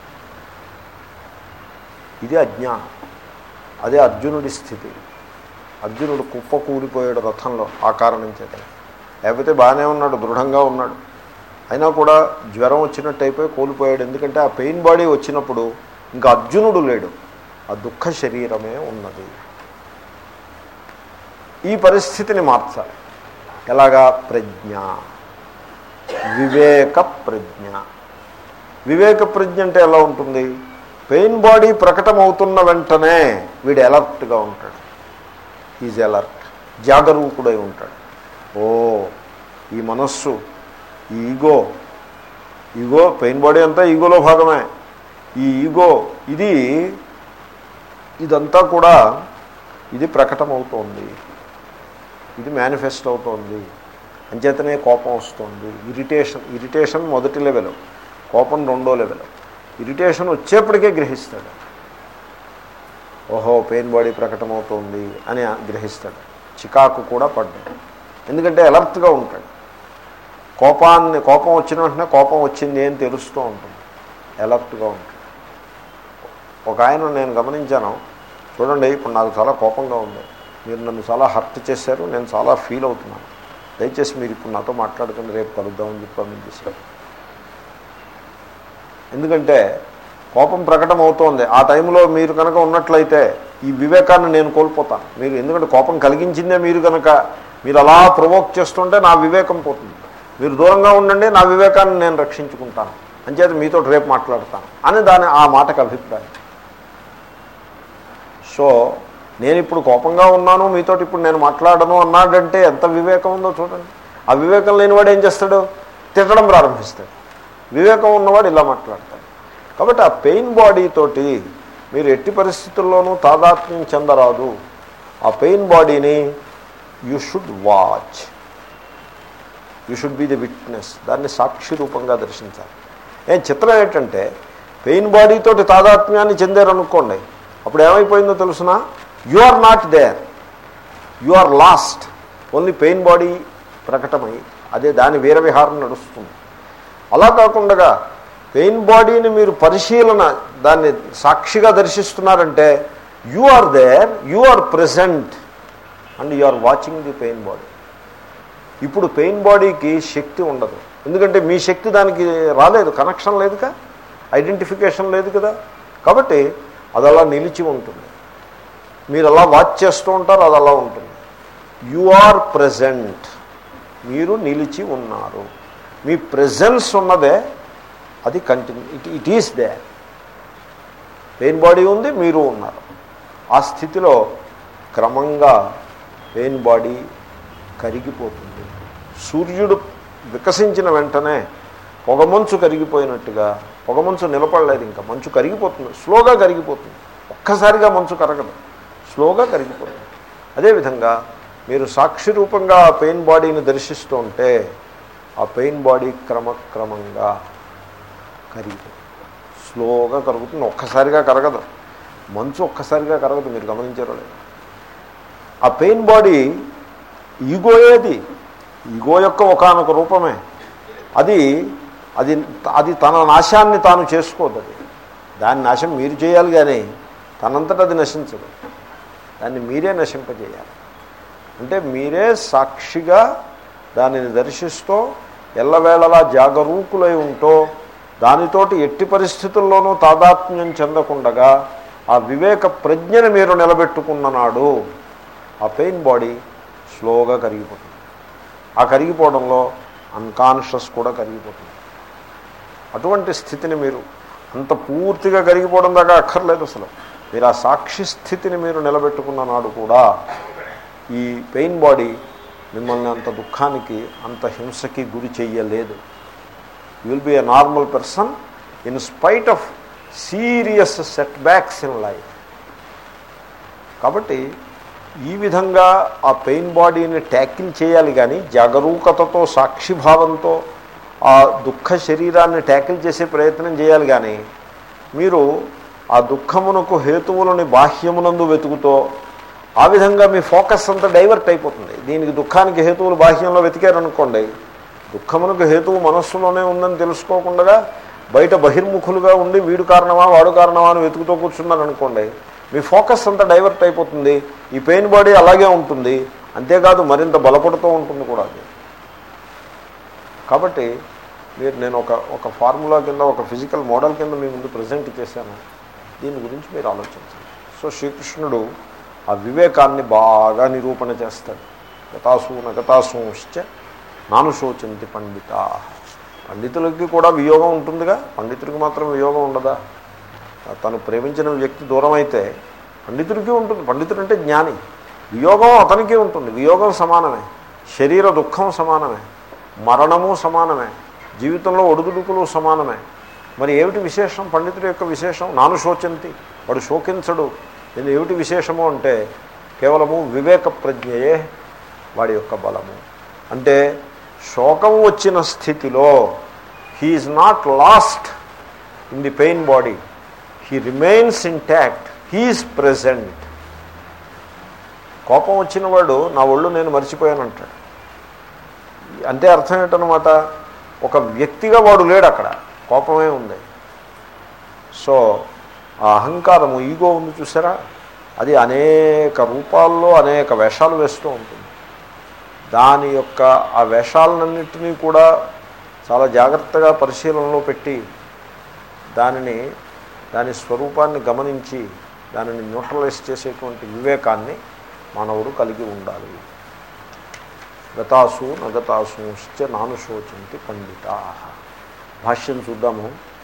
ఇది అజ్ఞానం అదే అర్జునుడి స్థితి అర్జునుడు కుప్ప కూలిపోయాడు రథంలో ఆ కారణం చేత లేకపోతే బాగానే ఉన్నాడు దృఢంగా ఉన్నాడు అయినా కూడా జ్వరం వచ్చినట్టు అయిపోయి కోల్పోయాడు ఎందుకంటే ఆ పెయిన్ బాడీ వచ్చినప్పుడు ఇంకా అర్జునుడు లేడు ఆ దుఃఖ శరీరమే ఉన్నది ఈ పరిస్థితిని మార్చాలి ఎలాగా ప్రజ్ఞ వివేక ప్రజ్ఞ వివేక ప్రజ్ఞ అంటే ఎలా ఉంటుంది పెయిన్ బాడీ ప్రకటమవుతున్న వెంటనే వీడు అలర్ట్గా ఉంటాడు ఈజ్ అలర్ట్ జాగరూకుడై ఉంటాడు ఓ ఈ మనస్సు ఈ ఈగో ఈగో పెయిన్ బాడీ అంతా ఈగోలో భాగమే ఈ ఈగో ఇది ఇదంతా కూడా ఇది ప్రకటమవుతోంది ఇది మేనిఫెస్ట్ అవుతోంది అంచేతనే కోపం వస్తుంది ఇరిటేషన్ ఇరిటేషన్ మొదటి లెవెల్ కోపం రెండో లెవెల్ ఇరిటేషన్ వచ్చేప్పటికే గ్రహిస్తాడు ఓహో పెయిన్ బాడీ ప్రకటమవుతోంది అని గ్రహిస్తాడు చికాకు కూడా పడ్డాడు ఎందుకంటే అలర్ట్గా ఉంటాడు కోపాన్ని కోపం వచ్చిన వెంటనే కోపం వచ్చింది అని తెలుస్తూ ఉంటుంది అలర్ట్గా ఉంటాడు ఒక ఆయన నేను గమనించాను చూడండి ఇప్పుడు నాకు చాలా కోపంగా ఉంది మీరు నన్ను చాలా హర్ట్ చేశారు నేను చాలా ఫీల్ అవుతున్నాను దయచేసి మీరు ఇప్పుడు నాతో మాట్లాడుకుని రేపు కలుద్దామని చెప్పి పంపించేశారు ఎందుకంటే కోపం ప్రకటన అవుతోంది ఆ టైంలో మీరు కనుక ఉన్నట్లయితే ఈ వివేకాన్ని నేను కోల్పోతాను మీరు ఎందుకంటే కోపం కలిగించిందే మీరు కనుక మీరు అలా ప్రొవోక్ చేస్తుంటే నా వివేకం పోతుంది మీరు దూరంగా ఉండండి నా వివేకాన్ని నేను రక్షించుకుంటాను అంచేత మీతో రేపు మాట్లాడతాను అని దాని ఆ మాటకు అభిప్రాయం సో నేను ఇప్పుడు కోపంగా ఉన్నాను మీతో ఇప్పుడు నేను మాట్లాడను అన్నాడంటే ఎంత వివేకం ఉందో చూడండి ఆ వివేకం లేనివాడు ఏం చేస్తాడు తిట్టడం ప్రారంభిస్తాడు వివేకం ఉన్నవాడు ఇలా మాట్లాడతాడు కాబట్టి ఆ పెయిన్ బాడీ తోటి మీరు ఎట్టి పరిస్థితుల్లోనూ తాదాత్మ్యం చెందరాదు ఆ పెయిన్ బాడీని you should watch you should be the witness దాన్ని సాక్షి రూపంగా దర్శించాలి ఏం చిత్రం ఏంటంటే పెయిన్ బాడీతోటి తాదాత్మ్యాన్ని చెందారనుకోండి అప్పుడు ఏమైపోయిందో తెలుసిన you are not there you are lost only pain body ప్రకటమై అదే దాని వీర విహారం నడుస్తుంది అలా కాకుండా పెయిన్ బాడీని మీరు పరిశీలన దాన్ని సాక్షిగా దర్శిస్తున్నారంటే you are there you are present and you are watching the pain body ఇప్పుడు పెయిన్ బాడీకి శక్తి ఉండదు ఎందుకంటే మీ శక్తి దానికి రాలేదు కనెక్షన్ లేదుగా ఐడెంటిఫికేషన్ లేదు కదా కాబట్టి అది అలా నిలిచి ఉంటుంది మీరు అలా వాచ్ చేస్తూ ఉంటారు అది అలా ఉంటుంది యు ఆర్ ప్రజెంట్ మీరు నిలిచి ఉన్నారు మీ ప్రెజెన్స్ ఉన్నదే అది continue it it is the pain body ఉంది మీరు ఉన్నారు ఆ స్థితిలో క్రమంగా పెయిన్ బాడీ కరిగిపోతుంది సూర్యుడు వికసించిన వెంటనే పొగమంచు కరిగిపోయినట్టుగా పొగమంచు నిలబడలేదు ఇంకా మంచు కరిగిపోతుంది స్లోగా కరిగిపోతుంది ఒక్కసారిగా మంచు కరగదు స్లోగా కరిగిపోతుంది అదేవిధంగా మీరు సాక్షి రూపంగా ఆ పెయిన్ బాడీని దర్శిస్తూ ఉంటే ఆ పెయిన్ బాడీ క్రమక్రమంగా కరిగిపోతుంది స్లోగా కరుగుతుంది ఒక్కసారిగా కరగదు మంచు ఒక్కసారిగా కరగదు మీరు గమనించారో లేదు ఆ పెయిన్ బాడీ ఈగోయేది ఈగో యొక్క ఒకనొక రూపమే అది అది అది తన నాశాన్ని తాను చేసుకోదు అది దాని నాశం మీరు చేయాలి కానీ తనంతట అది నశించదు దాన్ని మీరే నశింపజేయాలి అంటే మీరే సాక్షిగా దానిని దర్శిస్తూ ఎల్లవేళలా జాగరూకులై ఉంటూ దానితోటి ఎట్టి పరిస్థితుల్లోనూ తాదాత్మ్యం చెందకుండగా ఆ వివేక ప్రజ్ఞను మీరు నిలబెట్టుకున్న నాడు ఆ పెయిన్ బాడీ స్లోగా కరిగిపోతుంది ఆ కరిగిపోవడంలో అన్కాన్షియస్ కూడా కరిగిపోతుంది అటువంటి స్థితిని మీరు అంత పూర్తిగా కరిగిపోవడం దాకా అక్కర్లేదు అసలు మీరు ఆ సాక్షి స్థితిని మీరు నిలబెట్టుకున్న నాడు కూడా ఈ పెయిన్ బాడీ మిమ్మల్ని అంత దుఃఖానికి అంత హింసకి గురి చెయ్యలేదు you will be a normal person in spite of serious setbacks in life కాబట్టి ఈ విధంగా ఆ పెయిన్ బాడీని ట్యాకిల్ చేయాలి కానీ జాగరూకతతో సాక్షిభావంతో ఆ దుఃఖ శరీరాన్ని ట్యాకిల్ చేసే ప్రయత్నం చేయాలి కానీ మీరు ఆ దుఃఖమునకు హేతువులని బాహ్యమునందు వెతుకుతో ఆ విధంగా మీ ఫోకస్ అంతా డైవర్ట్ అయిపోతుంది దీనికి దుఃఖానికి హేతువులు బాహ్యంలో వెతికారనుకోండి దుఃఖమునకు హేతువు మనస్సులోనే ఉందని తెలుసుకోకుండా బయట బహిర్ముఖులుగా ఉండి వీడు కారణమా వాడు కారణమా అని వెతుకుతూ కూర్చున్నారనుకోండి మీ ఫోకస్ అంతా డైవర్ట్ అయిపోతుంది ఈ పెయిన్ బాడీ అలాగే ఉంటుంది అంతేకాదు మరింత బలపడుతూ ఉంటుంది కూడా అది కాబట్టి మీరు నేను ఒక ఒక ఫార్ములా కింద ఒక ఫిజికల్ మోడల్ కింద మీ ముందు ప్రజెంట్ చేశాను దీని గురించి మీరు ఆలోచించండి సో శ్రీకృష్ణుడు ఆ వివేకాన్ని బాగా నిరూపణ చేస్తాడు గతాసూన గతాసూశ్చ నాను శోచంతి పండిత పండితులకి కూడా వియోగం ఉంటుందిగా పండితుడికి మాత్రం వియోగం ఉండదా తను ప్రేమించిన వ్యక్తి దూరం అయితే పండితుడికి ఉంటుంది పండితుడు అంటే జ్ఞాని వియోగం అతనికి ఉంటుంది వియోగం సమానమే శరీర దుఃఖం సమానమే మరణము సమానమే జీవితంలో ఒడుదుడుకులు సమానమే మరి ఏమిటి విశేషం పండితుడి యొక్క విశేషం నాను శోచంతి వాడు శోకించడు నేను ఏమిటి విశేషము అంటే కేవలము వివేక ప్రజ్ఞయే వాడి యొక్క బలము అంటే శోకం వచ్చిన స్థితిలో he is not lost in the pain body he remains intact he is present కోపం వచ్చిన వాడు నా ఒళ్ళు నేను మర్చిపోయాను అంటాడు అంటే అర్థం ఏంటనమాట ఒక వ్యక్తిగా వాడు లేడు అక్కడ కోపమే ఉంది సో ఆ అహంకారము ఈగో ఉంది చూసారా అది అనేక రూపాల్లో అనేక వేషాలు వేస్తూ ఉంటుంది దాని యొక్క ఆ వేషాలన్నింటినీ కూడా చాలా జాగ్రత్తగా పరిశీలనలో పెట్టి దానిని దాని స్వరూపాన్ని గమనించి దానిని న్యూట్రలైజ్ చేసేటువంటి వివేకాన్ని మానవుడు కలిగి ఉండాలి గతాసు నగతాసుశ్చ నానుశోచంతి పండితా భాష్యం చూద్దాము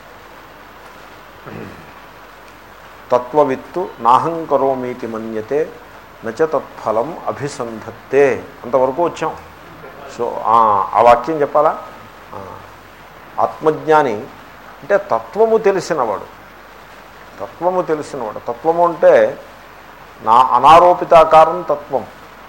తత్వవిత్తు నాహం కరోమీతి మన్యతే నచ తత్ఫలం అభిసంధత్తే అంతవరకు వచ్చాం సో ఆ ఆ వాక్యం చెప్పాలా ఆ. ఆత్మజ్ఞాని అంటే తత్వము తెలిసినవాడు తత్వము తెలిసినవాడు తత్వము అంటే నా అనారోపితాకారం తత్వం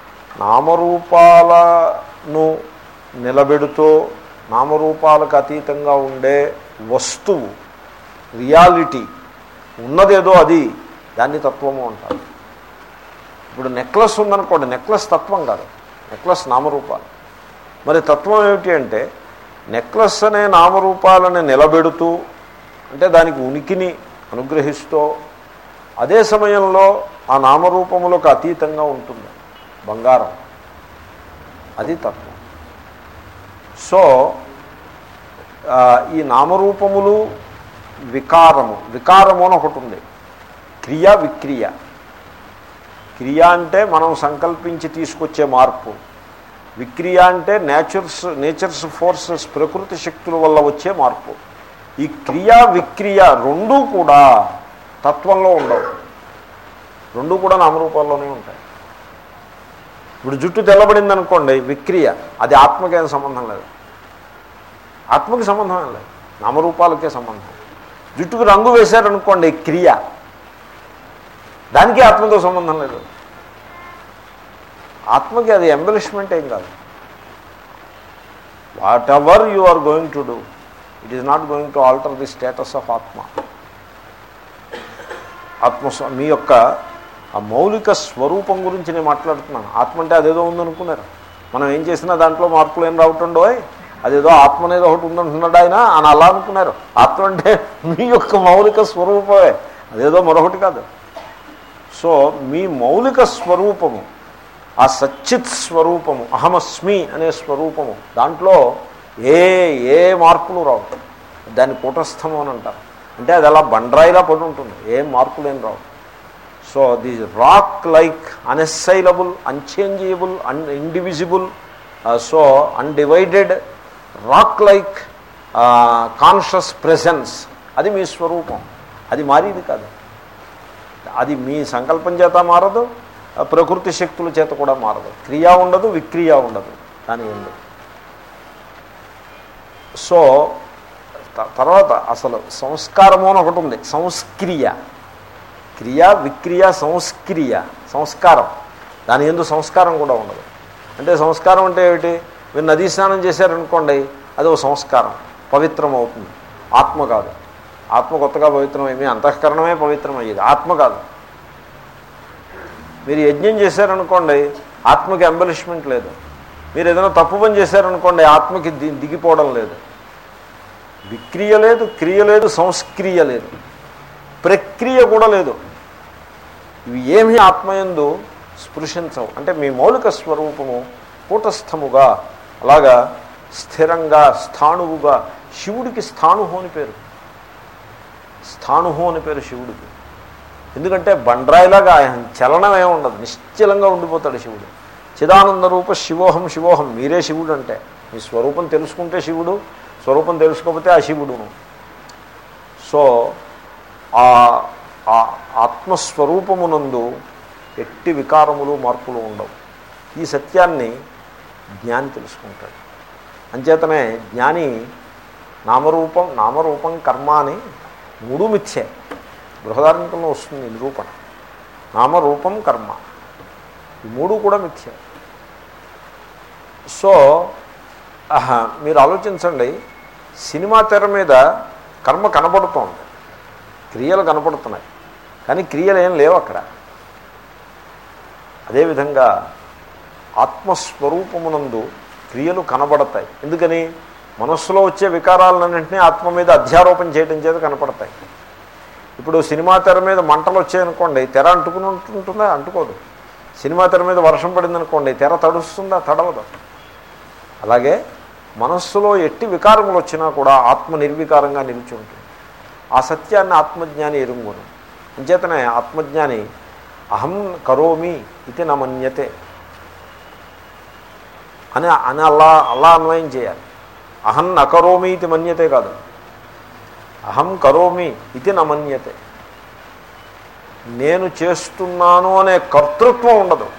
నామరూపాలను నిలబెడుతూ నామరూపాలకు అతీతంగా ఉండే వస్తువు రియాలిటీ ఉన్నదేదో అది దాన్ని తత్వము అంటారు ఇప్పుడు నెక్లెస్ ఉందనుకోండి నెక్లెస్ తత్వం కాదు నెక్లెస్ నామరూపాలు మరి తత్వం ఏమిటి అంటే నెక్లెస్ అనే నామరూపాలని నిలబెడుతూ అంటే దానికి ఉనికిని అనుగ్రహిస్తూ అదే సమయంలో ఆ నామరూపములకు అతీతంగా ఉంటుంది బంగారం అది తత్వం సో ఆ, ఈ నామరూపములు వికారము వికారము అని ఒకటి ఉంది క్రియ విక్రియ క్రియ అంటే మనం సంకల్పించి తీసుకొచ్చే మార్పు విక్రియ అంటే నేచర్స్ నేచర్స్ ఫోర్సెస్ ప్రకృతి శక్తుల వల్ల వచ్చే మార్పు ఈ క్రియ విక్రియ రెండూ కూడా తత్వంలో ఉండవు రెండూ కూడా నామరూపాల్లోనే ఉంటాయి ఇప్పుడు జుట్టు తెల్లబడింది అనుకోండి విక్రియ అది ఆత్మకేం సంబంధం లేదు ఆత్మకి సంబంధం ఏం లేదు నామరూపాలకే సంబంధం జుట్టుకు రంగు వేశారనుకోండి క్రియ దానికి ఆత్మతో సంబంధం లేదు ఆత్మకి అది ఎంబలిష్మెంట్ ఏం కాదు whatever you are going to do it is not going to alter the status of ఆత్మ ఆత్మ మీ యొక్క ఆ మౌలిక స్వరూపం గురించి నేను మాట్లాడుతున్నాను ఆత్మ అంటే అదేదో ఉందనుకున్నారు మనం ఏం చేసినా దాంట్లో మార్పులు ఏం రావటండో అదేదో ఆత్మ అనేది ఒకటి ఉందంటున్నాడు ఆయన అని అలా అనుకున్నారు ఆత్మ అంటే మీ యొక్క మౌలిక స్వరూపమే అదేదో మరొకటి కాదు సో మీ మౌలిక స్వరూపము ఆ సచ్చిత్ స్వరూపము అహమస్మి అనే స్వరూపము దాంట్లో ఏ ఏ మార్పులు రావు దాన్ని కూటస్థము అని అంటారు అంటే అది అలా బండ్రాయిలా పడి ఉంటుంది ఏం మార్పులు ఏం రావు so the rock like unassailable unchangeable un indivisible so undivided rock like conscious presence అది మీ స్వరూపం అది మారేది కాదు అది మీ సంకల్పం చేత మారదు ఆ ప్రకృతి శక్తుల చేత కూడా మారదు క్రియ ఉండదు విక్రియ ఉండదు దాని ఉండదు సో త- తర్వాత అసలు సంస్కారము అని ఒకటి ఉంది సంస్క్రియ క్రియ విక్రియ సంస్క్రియ సంస్కారం దాని ఎందు సంస్కారం కూడా ఉండదు అంటే సంస్కారం అంటే ఏమిటి మీరు నదీ స్నానం చేశారనుకోండి అది ఒక సంస్కారం పవిత్రం అవుతుంది ఆత్మ కాదు ఆత్మ కొత్తగా పవిత్రం ఏమి అంతఃకరణమే పవిత్రం అయ్యేది ఆత్మ కాదు మీరు యజ్ఞం చేశారనుకోండి ఆత్మకి ఎంబలిష్మెంట్ లేదు మీరు ఏదైనా తప్పు పని చేశారనుకోండి ఆత్మకి ది దిగిపోవడం లేదు విక్రియ లేదు క్రియ లేదు సంస్క్రియ లేదు ప్రక్రియ కూడా లేదు ఇవి ఏమీ ఆత్మయందు స్పృశించవు అంటే మీ మౌలిక స్వరూపము కూటస్థముగా అలాగా స్థిరంగా స్థాణువుగా శివుడికి స్థాణుహు అని పేరు స్థాణుహు అని పేరు శివుడికి ఎందుకంటే బండ్రాయిలాగా ఆయన చలనం ఏమి ఉండదు నిశ్చలంగా ఉండిపోతాడు శివుడు చిదానంద రూప శివోహం శివోహం మీరే శివుడు అంటే మీ స్వరూపం తెలుసుకుంటే శివుడు స్వరూపం తెలుసుకోకపోతే ఆ శివుడును సో ఆ ఆ ఆత్మస్వరూపమునందు ఎట్టి వికారములు మార్పులు ఉండవు ఈ సత్యాన్ని జ్ఞాని తెలుసుకుంటాడు అంచేతనే జ్ఞాని నామరూపం నామరూపం కర్మ అని మూడు మిథ్యే బృహదార్మికంలో వస్తుంది నిరూపణ నామరూపం కర్మ ఈ మూడు కూడా మిథ్య సో ఆహా, మీరు ఆలోచించండి సినిమా తెర మీద కర్మ కనపడుతోంది క్రియలు కనపడుతున్నాయి కానీ క్రియలు ఏం లేవు అక్కడ అదేవిధంగా ఆత్మస్వరూపమునందు క్రియలు కనబడతాయి ఎందుకని మనస్సులో వచ్చే వికారాలన్నింటినీ ఆత్మ మీద అధ్యారోపణ చేయడం చేత కనపడతాయి ఇప్పుడు సినిమా తెర మీద మంటలు వచ్చాయనుకోండి తెర అంటుకుని ఉంటుందా అంటుకోదు సినిమా తెర మీద వర్షం పడింది అనుకోండి తెర తడుస్తుందా తడవదు అలాగే మనస్సులో ఎట్టి వికారములు వచ్చినా కూడా ఆత్మ నిర్వికారంగా నిలిచి ఉంటుంది ఆ సత్యాన్ని ఆత్మజ్ఞాని ఎరుంగును అంచేతనే ఆత్మజ్ఞాని అహం కరోమి ఇది నమన్యతే అని అని అలా అలా అన్వయం చేయాలి అహం నకరోమి ఇది మన్యతే కాదు అహం కరోమి ఇది నమన్యతే నేను చేస్తున్నాను అనే కర్తృత్వం ఉండదు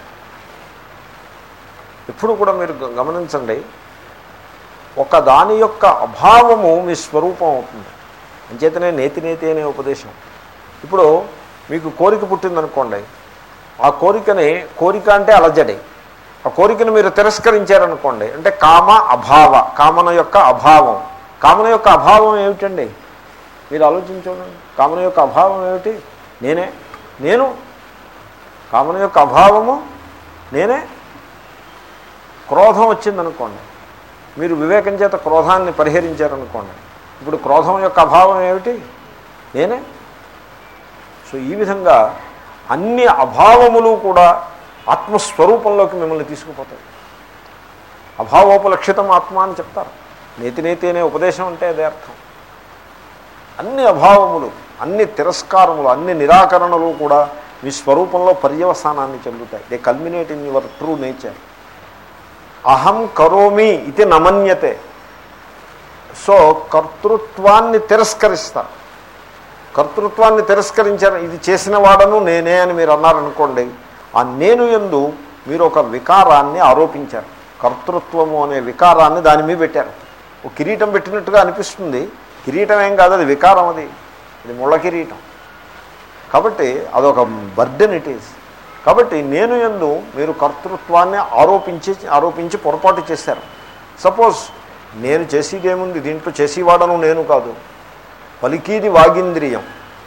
ఎప్పుడు కూడా మీరు గ- గమనించండి ఒక దాని యొక్క అభావము మీ స్వరూపం అవుతుంది అంచేతనే నేతి నేతి అనే ఉపదేశం ఇప్పుడు మీకు కోరిక పుట్టిందనుకోండి ఆ కోరికని కోరిక అంటే అలజడి ఆ కోరికను మీరు తిరస్కరించారనుకోండి అంటే కామ అభావ కామన యొక్క అభావం కామన యొక్క అభావం ఏమిటండి మీరు ఆలోచించండి కామన యొక్క అభావం ఏమిటి నేనే నేను కామన యొక్క అభావము నేనే క్రోధం వచ్చిందనుకోండి మీరు వివేకం చేత క్రోధాన్ని పరిహరించారనుకోండి ఇప్పుడు క్రోధం యొక్క అభావం ఏమిటి నేనే సో ఈ విధంగా అన్ని అభావములు కూడా ఆత్మస్వరూపంలోకి మిమ్మల్ని తీసుకుపోతాయి అభావోపలక్షితం ఆత్మ అని చెప్తారు నేతి నేతి అనే ఉపదేశం అంటే అదే అర్థం అన్ని అభావములు అన్ని తిరస్కారములు అన్ని నిరాకరణలు కూడా మీ స్వరూపంలో పర్యవసానాన్ని చెందుతాయి they culminate in your true nature అహం కరోమి ఇది నమన్యతే సో కర్తృత్వాన్ని తిరస్కరిస్తారు కర్తృత్వాన్ని తిరస్కరించారు ఇది చేసిన వాడను నేనే అని మీరు అన్నారనుకోండి ఆ నేను ఎందు మీరు ఒక వికారాన్ని ఆరోపించారు కర్తృత్వము అనే వికారాన్ని దాని మీద పెట్టారు ఒక కిరీటం పెట్టినట్టుగా అనిపిస్తుంది కిరీటం ఏం కాదు అది వికారం అది ఇది ముళ్ళ కిరీటం కాబట్టి అదొక బర్డెన్ ఇట్ ఈస్ కాబట్టి నేను ఎందు మీరు కర్తృత్వాన్ని ఆరోపించి ఆరోపించి పొరపాటు చేశారు సపోజ్ నేను చేసేదేముంది దీంట్లో చేసేవాడను నేను కాదు పలికీది వాగింద్రియం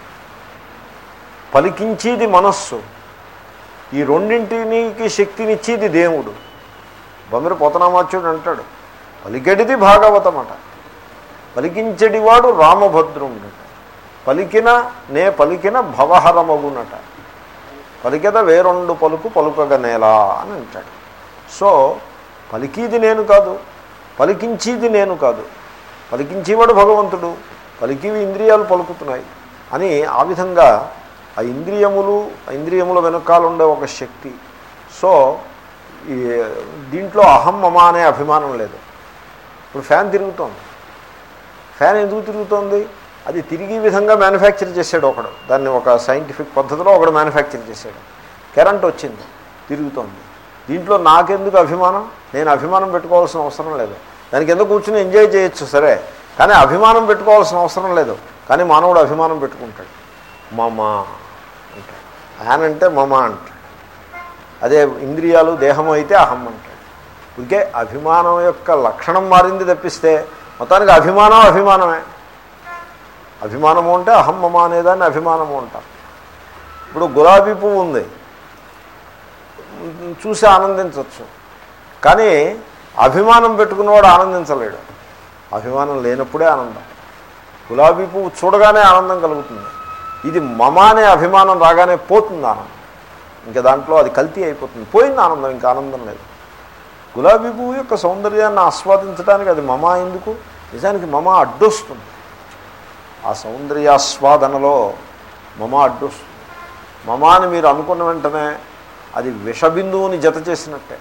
పలికించేది మనస్సు ఈ రెండింటికి శక్తినిచ్చేది దేవుడు బొమ్మిరి పోతనామాచ్యుడు అంటాడు పలికెడిది భాగవతమట పలికించెడివాడు రామభద్రుండట పలికిన నే పలికిన భవహరమగునట పలికెద వేరొండు పలుకు పలుకగ నేలా అని అంటాడు సో పలికిది నేను కాదు పలికించేది నేను కాదు పలికించేవాడు భగవంతుడు పలికివి ఇంద్రియాలు పలుకుతున్నాయి అని ఆ విధంగా ఆ ఇంద్రియములు ఆ ఇంద్రియముల వెనకాల ఉండే ఒక శక్తి సో ఈ దీంట్లో అహం మమ అనే అభిమానం లేదు ఇప్పుడు ఫ్యాన్ తిరుగుతోంది ఫ్యాన్ ఎందుకు తిరుగుతోంది అది తిరిగి విధంగా మ్యానుఫ్యాక్చర్ చేశాడు ఒకడు దాన్ని ఒక సైంటిఫిక్ పద్ధతిలో ఒకడు మ్యానుఫ్యాక్చర్ చేశాడు కరెంట్ వచ్చింది తిరుగుతోంది దీంట్లో నాకెందుకు అభిమానం నేను అభిమానం పెట్టుకోవాల్సిన అవసరం లేదు దానికి ఎందుకు కూర్చుని ఎంజాయ్ చేయొచ్చు సరే కానీ అభిమానం పెట్టుకోవాల్సిన అవసరం లేదు కానీ మానవుడు అభిమానం పెట్టుకుంటాడు మమ అంటాడు ఆయన అంటే మమ అంటాడు అదే ఇంద్రియాలు దేహం అయితే అహం అంటాడు ఇంకే అభిమానం యొక్క లక్షణం మారింది తప్పిస్తే మొత్తానికి అభిమానం అభిమానమే అభిమానము అంటే అహం మమ అనేదాన్ని అభిమానము అంటారు ఇప్పుడు గులాబీ పువ్వు ఉంది చూసి ఆనందించవచ్చు కానీ అభిమానం పెట్టుకున్నవాడు ఆనందించలేడు అభిమానం లేనప్పుడే ఆనందం గులాబీ పువ్వు చూడగానే ఆనందం కలుగుతుంది ఇది మమ అనే అభిమానం రాగానే పోతుంది ఆనందం ఇంకా దాంట్లో అది కల్తీ అయిపోతుంది పోయింది ఆనందం ఇంకా ఆనందం లేదు గులాబీ పువ్వు యొక్క సౌందర్యాన్ని ఆస్వాదించడానికి అది మమ ఎందుకు నిజానికి మమ అడ్డొస్తుంది ఆ సౌందర్యాస్వాదనలో మమ అడ్డొస్తుంది మమ అని మీరు అనుకున్న వెంటనే అది విషబిందువుని జత చేసినట్టే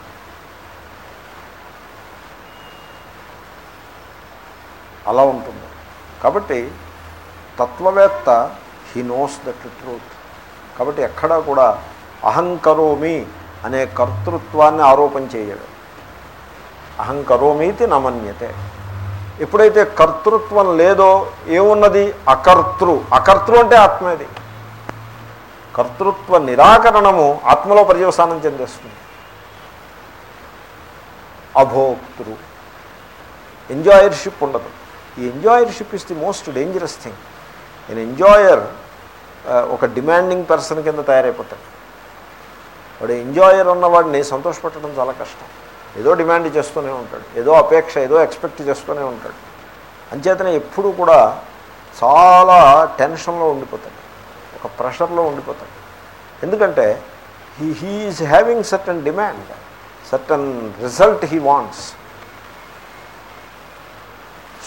అలా ఉంటుంది కాబట్టి తత్వవేత్త హీ నోస్ దట్ ట్రూత్ కాబట్టి ఎక్కడా కూడా అహంకరోమి అనే కర్తృత్వాన్ని ఆరోపణ చేయడు అహంకరోమీతి నమన్యతే ఎప్పుడైతే కర్తృత్వం లేదో ఏమున్నది అకర్తృ అకర్తృ అంటే ఆత్మేది కర్తృత్వ నిరాకరణము ఆత్మలో పర్యవసానం చెందేస్తుంది అభోక్తృ ఎంజాయర్షిప్ ఉండదు ఈ enjoyership is the most dangerous thing నేను ఎంజాయర్ ఒక డిమాండింగ్ పర్సన్ కింద తయారైపోతాడు వాడు ఎంజాయర్ ఉన్నవాడిని సంతోషపెట్టడం చాలా కష్టం ఏదో డిమాండ్ చేస్తూనే ఉంటాడు ఏదో అపేక్ష ఏదో ఎక్స్పెక్ట్ చేస్తూనే ఉంటాడు అంచేతనే ఎప్పుడు కూడా చాలా టెన్షన్లో ఉండిపోతాడు ఒక ప్రెషర్లో ఉండిపోతాడు ఎందుకంటే he he is having certain demand certain result he wants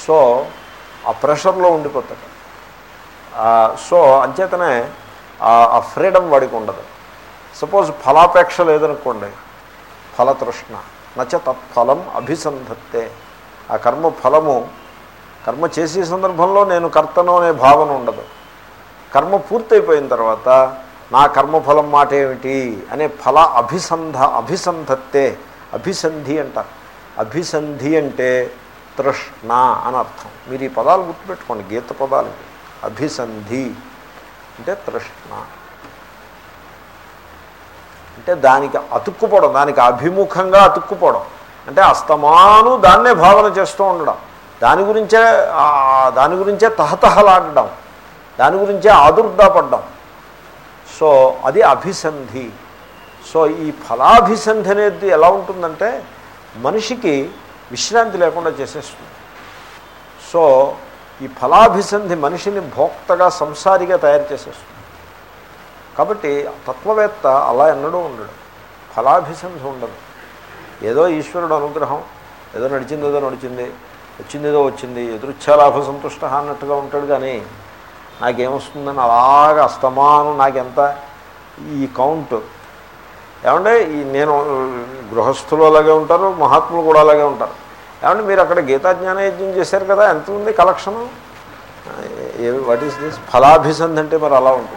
so ఆ ప్రెషర్లో ఉండిపోతాడు ఆ, సో అంచేతనే ఆ- ఆ ఫ్రీడమ్ వాడికి ఉండదు సపోజ్ ఫలాపేక్ష లేదనుకోండి ఫలతృష్ణ నచ తత్ఫలం అభిసంధత్తే ఆ కర్మ ఫలము కర్మ చేసే సందర్భంలో నేను కర్తను అనే భావన ఉండదు కర్మ పూర్తయిపోయిన తర్వాత నా కర్మఫలం మాట ఏమిటి అనే ఫల అభిసంధ అభిసంధత్తే అభిసంధి అంటారు అభిసంధి అంటే తృష్ణ అని అర్థం మీరు ఈ పదాలు గుర్తుపెట్టుకోండి గీత పదాలు ఇవి. అభిసంధి అంటే తృష్ణ అంటే దానికి అతుక్కుపోవడం దానికి అభిముఖంగా అతుక్కుపోవడం అంటే అస్తమాను దాన్నే భావన చేస్తూ ఉండడం దాని గురించే ఆ, దాని గురించే తహతహలాడడం దాని గురించే ఆదుర్దాపడ్డం సో అది అభిసంధి సో ఈ ఫలాభిసంధి అనేది ఎలా ఉంటుందంటే మనిషికి విశ్రాంతి లేకుండా చేసేస్తుంది సో ఈ ఫలాభిసంధి మనిషిని భోక్తగా సంసారిగా తయారు చేసేస్తుంది కాబట్టి తత్వవేత్త అలా ఎన్నడూ ఉండడు ఫలాభిసంధి ఉండదు ఏదో ఈశ్వరుడు అనుగ్రహం ఏదో నడిచింది ఏదో నడిచింది వచ్చింది ఏదో వచ్చింది ఎదురుచ్ఛాలాభ సంతుష్ట అన్నట్టుగా ఉంటాడు కానీ నాకేమొస్తుందని అలాగ అస్తమానం నాకెంత ఈ కౌంట్ ఏమంటే ఈ నేను గృహస్థులు అలాగే ఉంటారు మహాత్ములు కూడా అలాగే ఉంటారు ఏమంటే మీరు అక్కడ గీతా జ్ఞాన యజ్ఞం చేశారు కదా ఎంత ఉంది కలెక్షను వాట్ ఈస్ దిస్ ఫలాభిసంధి అంటే మరి అలా ఉంటుంది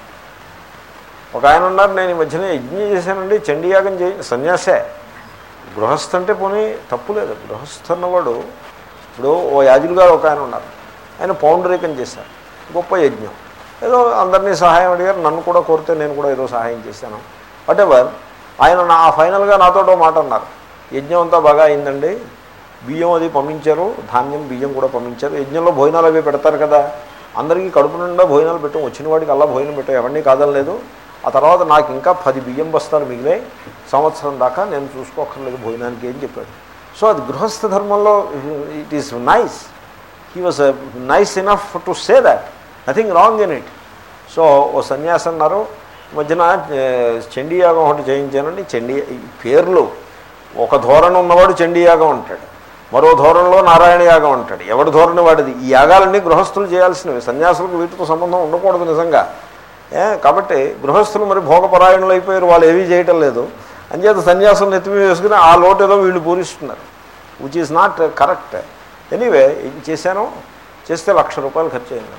ఒక ఆయన ఉన్నారు నేను ఈ మధ్యన యజ్ఞం చేశానండి చండీయాగం చే సన్యాసే గృహస్థ అంటే పోనీ తప్పు లేదు గృహస్థ అన్నవాడు ఇప్పుడు ఓ యాజులు గారు ఒక ఆయన ఉన్నారు ఆయన పౌండరీకం చేశారు గొప్ప యజ్ఞం ఏదో అందరినీ సహాయం అడిగారు నన్ను కూడా కోరితే నేను కూడా ఏదో సహాయం చేశాను వాటెవర్ ఆయన నా ఫైనల్గా నాతో ఓ మాట అన్నారు యజ్ఞం అంతా బాగా అయిందండి బియ్యం అది పంపించారు ధాన్యం బియ్యం కూడా పంపించారు యజ్ఞంలో భోజనాలు అవి పెడతారు కదా అందరికీ కడుపు నిండా భోజనాలు పెట్టాం వచ్చిన వాడికి అలా భోజనం పెట్టాం ఎవరిని కాదనలేదు ఆ తర్వాత నాకు ఇంకా పది బియ్యం బస్తాలు మిగిలే సంవత్సరం దాకా నేను చూసుకోకర్లేదు భోజనానికి ఏం చెప్పాడు సో అది గృహస్థ ధర్మంలో it is nice he was nice enough to say that nothing wrong in it so ఓ సన్యాసి అన్నారు ఈ మధ్యన ఏ, చండీయాగం ఒకటి చేయించానండి చండీ ఈ పేర్లు ఒక ధోరణి ఉన్నవాడు చండీయాగం అంటాడు మరో ధోరణిలో నారాయణ యాగం అంటాడు ఎవడి ధోరణి వాడిది ఈ యాగాలన్నీ గృహస్థులు చేయాల్సినవి సన్యాసులకు వీటితో సంబంధం ఉండకూడదు నిజంగా ఏ కాబట్టి గృహస్థులు మరి భోగపరాయణులు అయిపోయారు వాళ్ళు ఏవీ చేయటం లేదు అంచేత సన్యాసం నెత్తిమీ వేసుకుని ఆ లోటు ఏదో వీళ్ళు పూరిస్తున్నారు which is not correct anyway ఏం చేశాను చేస్తే లక్ష రూపాయలు ఖర్చు అయింది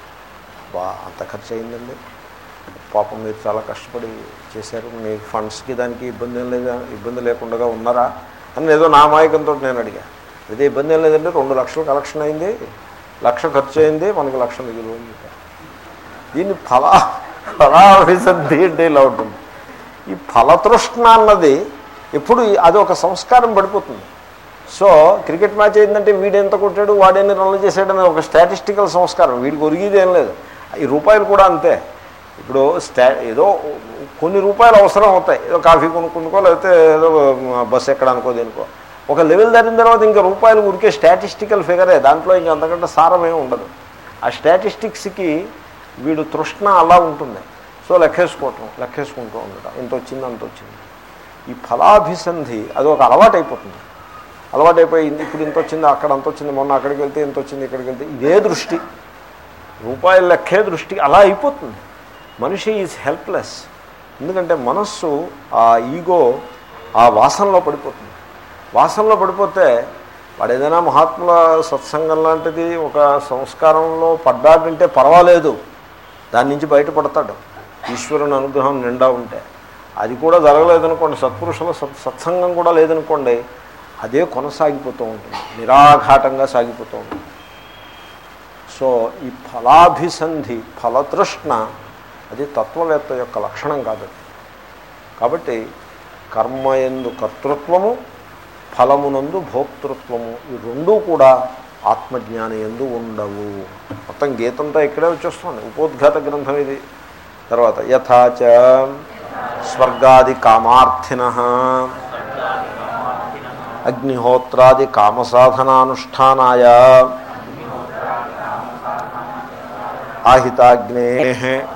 బా అంత ఖర్చు అయిందండి పాపం మీరు చాలా కష్టపడి చేశారు మీ ఫండ్స్కి దానికి ఇబ్బంది ఏం లేదా ఇబ్బంది లేకుండా ఉన్నారా అని ఏదో నా మాయకంతో నేను అడిగా అదే ఇబ్బంది ఏం లేదంటే రెండు లక్షలు కలెక్షన్ అయింది లక్ష ఖర్చు అయింది మనకి లక్ష మిగిలి ఉంది దీన్ని ఫలా ఫలాభిసద్ధి అంటే ఇలా ఉంటుంది ఈ ఫలతృష్ణ అన్నది ఎప్పుడు అది ఒక సంస్కారం పడిపోతుంది సో క్రికెట్ మ్యాచ్ అయిందంటే వీడు ఎంత కొట్టాడు వాడెన్ని రన్లు చేశాడని ఒక స్టాటిస్టికల్ సంస్కారం వీడికి ఒరిగేది ఏం లేదు ఈ రూపాయలు కూడా అంతే ఇప్పుడు స్టా ఏదో కొన్ని రూపాయలు అవసరం అవుతాయి ఏదో కాఫీ కొనుక్కుందుకో లేకపోతే ఏదో బస్సు ఎక్కడానికో దేనికో ఒక లెవెల్ దాటిన తర్వాత ఇంకా రూపాయలు ఉరికే స్టాటిస్టికల్ ఫిగరే దాంట్లో ఇంకా అంతకంటే సారమే ఉండదు ఆ స్టాటిస్టిక్స్కి వీడు తృష్ణ అలా ఉంటుంది సో లెక్కేసుకోవటం లెక్కేసుకుంటూ ఉండటం ఇంత వచ్చింది అంత వచ్చింది ఈ ఫలాభిసంధి అది ఒక అలవాటు అయిపోతుంది అలవాటు అయిపోయింది ఇప్పుడు ఇంత వచ్చింది అక్కడ అంత వచ్చింది మొన్న అక్కడికి వెళ్తే ఇంత వచ్చింది ఇక్కడికి వెళ్తే ఇదే దృష్టి రూపాయల లెక్కే దృష్టి అలా అయిపోతుంది మనిషి ఈజ్ హెల్ప్లెస్ ఎందుకంటే మనస్సు ఆ ఈగో ఆ వాసనలో పడిపోతుంది వాసనలో పడిపోతే వాడు ఏదైనా మహాత్ముల సత్సంగం లాంటిది ఒక సంస్కారంలో పడ్డాడంటే పర్వాలేదు దాని నుంచి బయటపడతాడు ఈశ్వరుని అనుగ్రహం నిండా ఉంటే అది కూడా జరగలేదనుకోండి సత్పురుషుల సత్ సత్సంగం కూడా లేదనుకోండి అదే కొనసాగిపోతూ ఉంటుంది నిరాఘాటంగా సాగిపోతూ ఉంటుంది సో ఈ ఫలాభిసంధి ఫలతృష్ణ అది తత్వవేత్త యొక్క లక్షణం కాదు కాబట్టి కర్మయందు కర్తృత్వము ఫలమునందు భోక్తృత్వము ఈ రెండూ కూడా ఆత్మజ్ఞాని ఎందు ఉండవు మొత్తం గీతంతా ఇక్కడే వచ్చేస్తుంది ఉపోద్ఘాత గ్రంథం ఇది తర్వాత యథాచ స్వర్గాది కామార్థిన అగ్నిహోత్రాది కామసాధనానుష్ఠానాయ ఆహితాగ్నే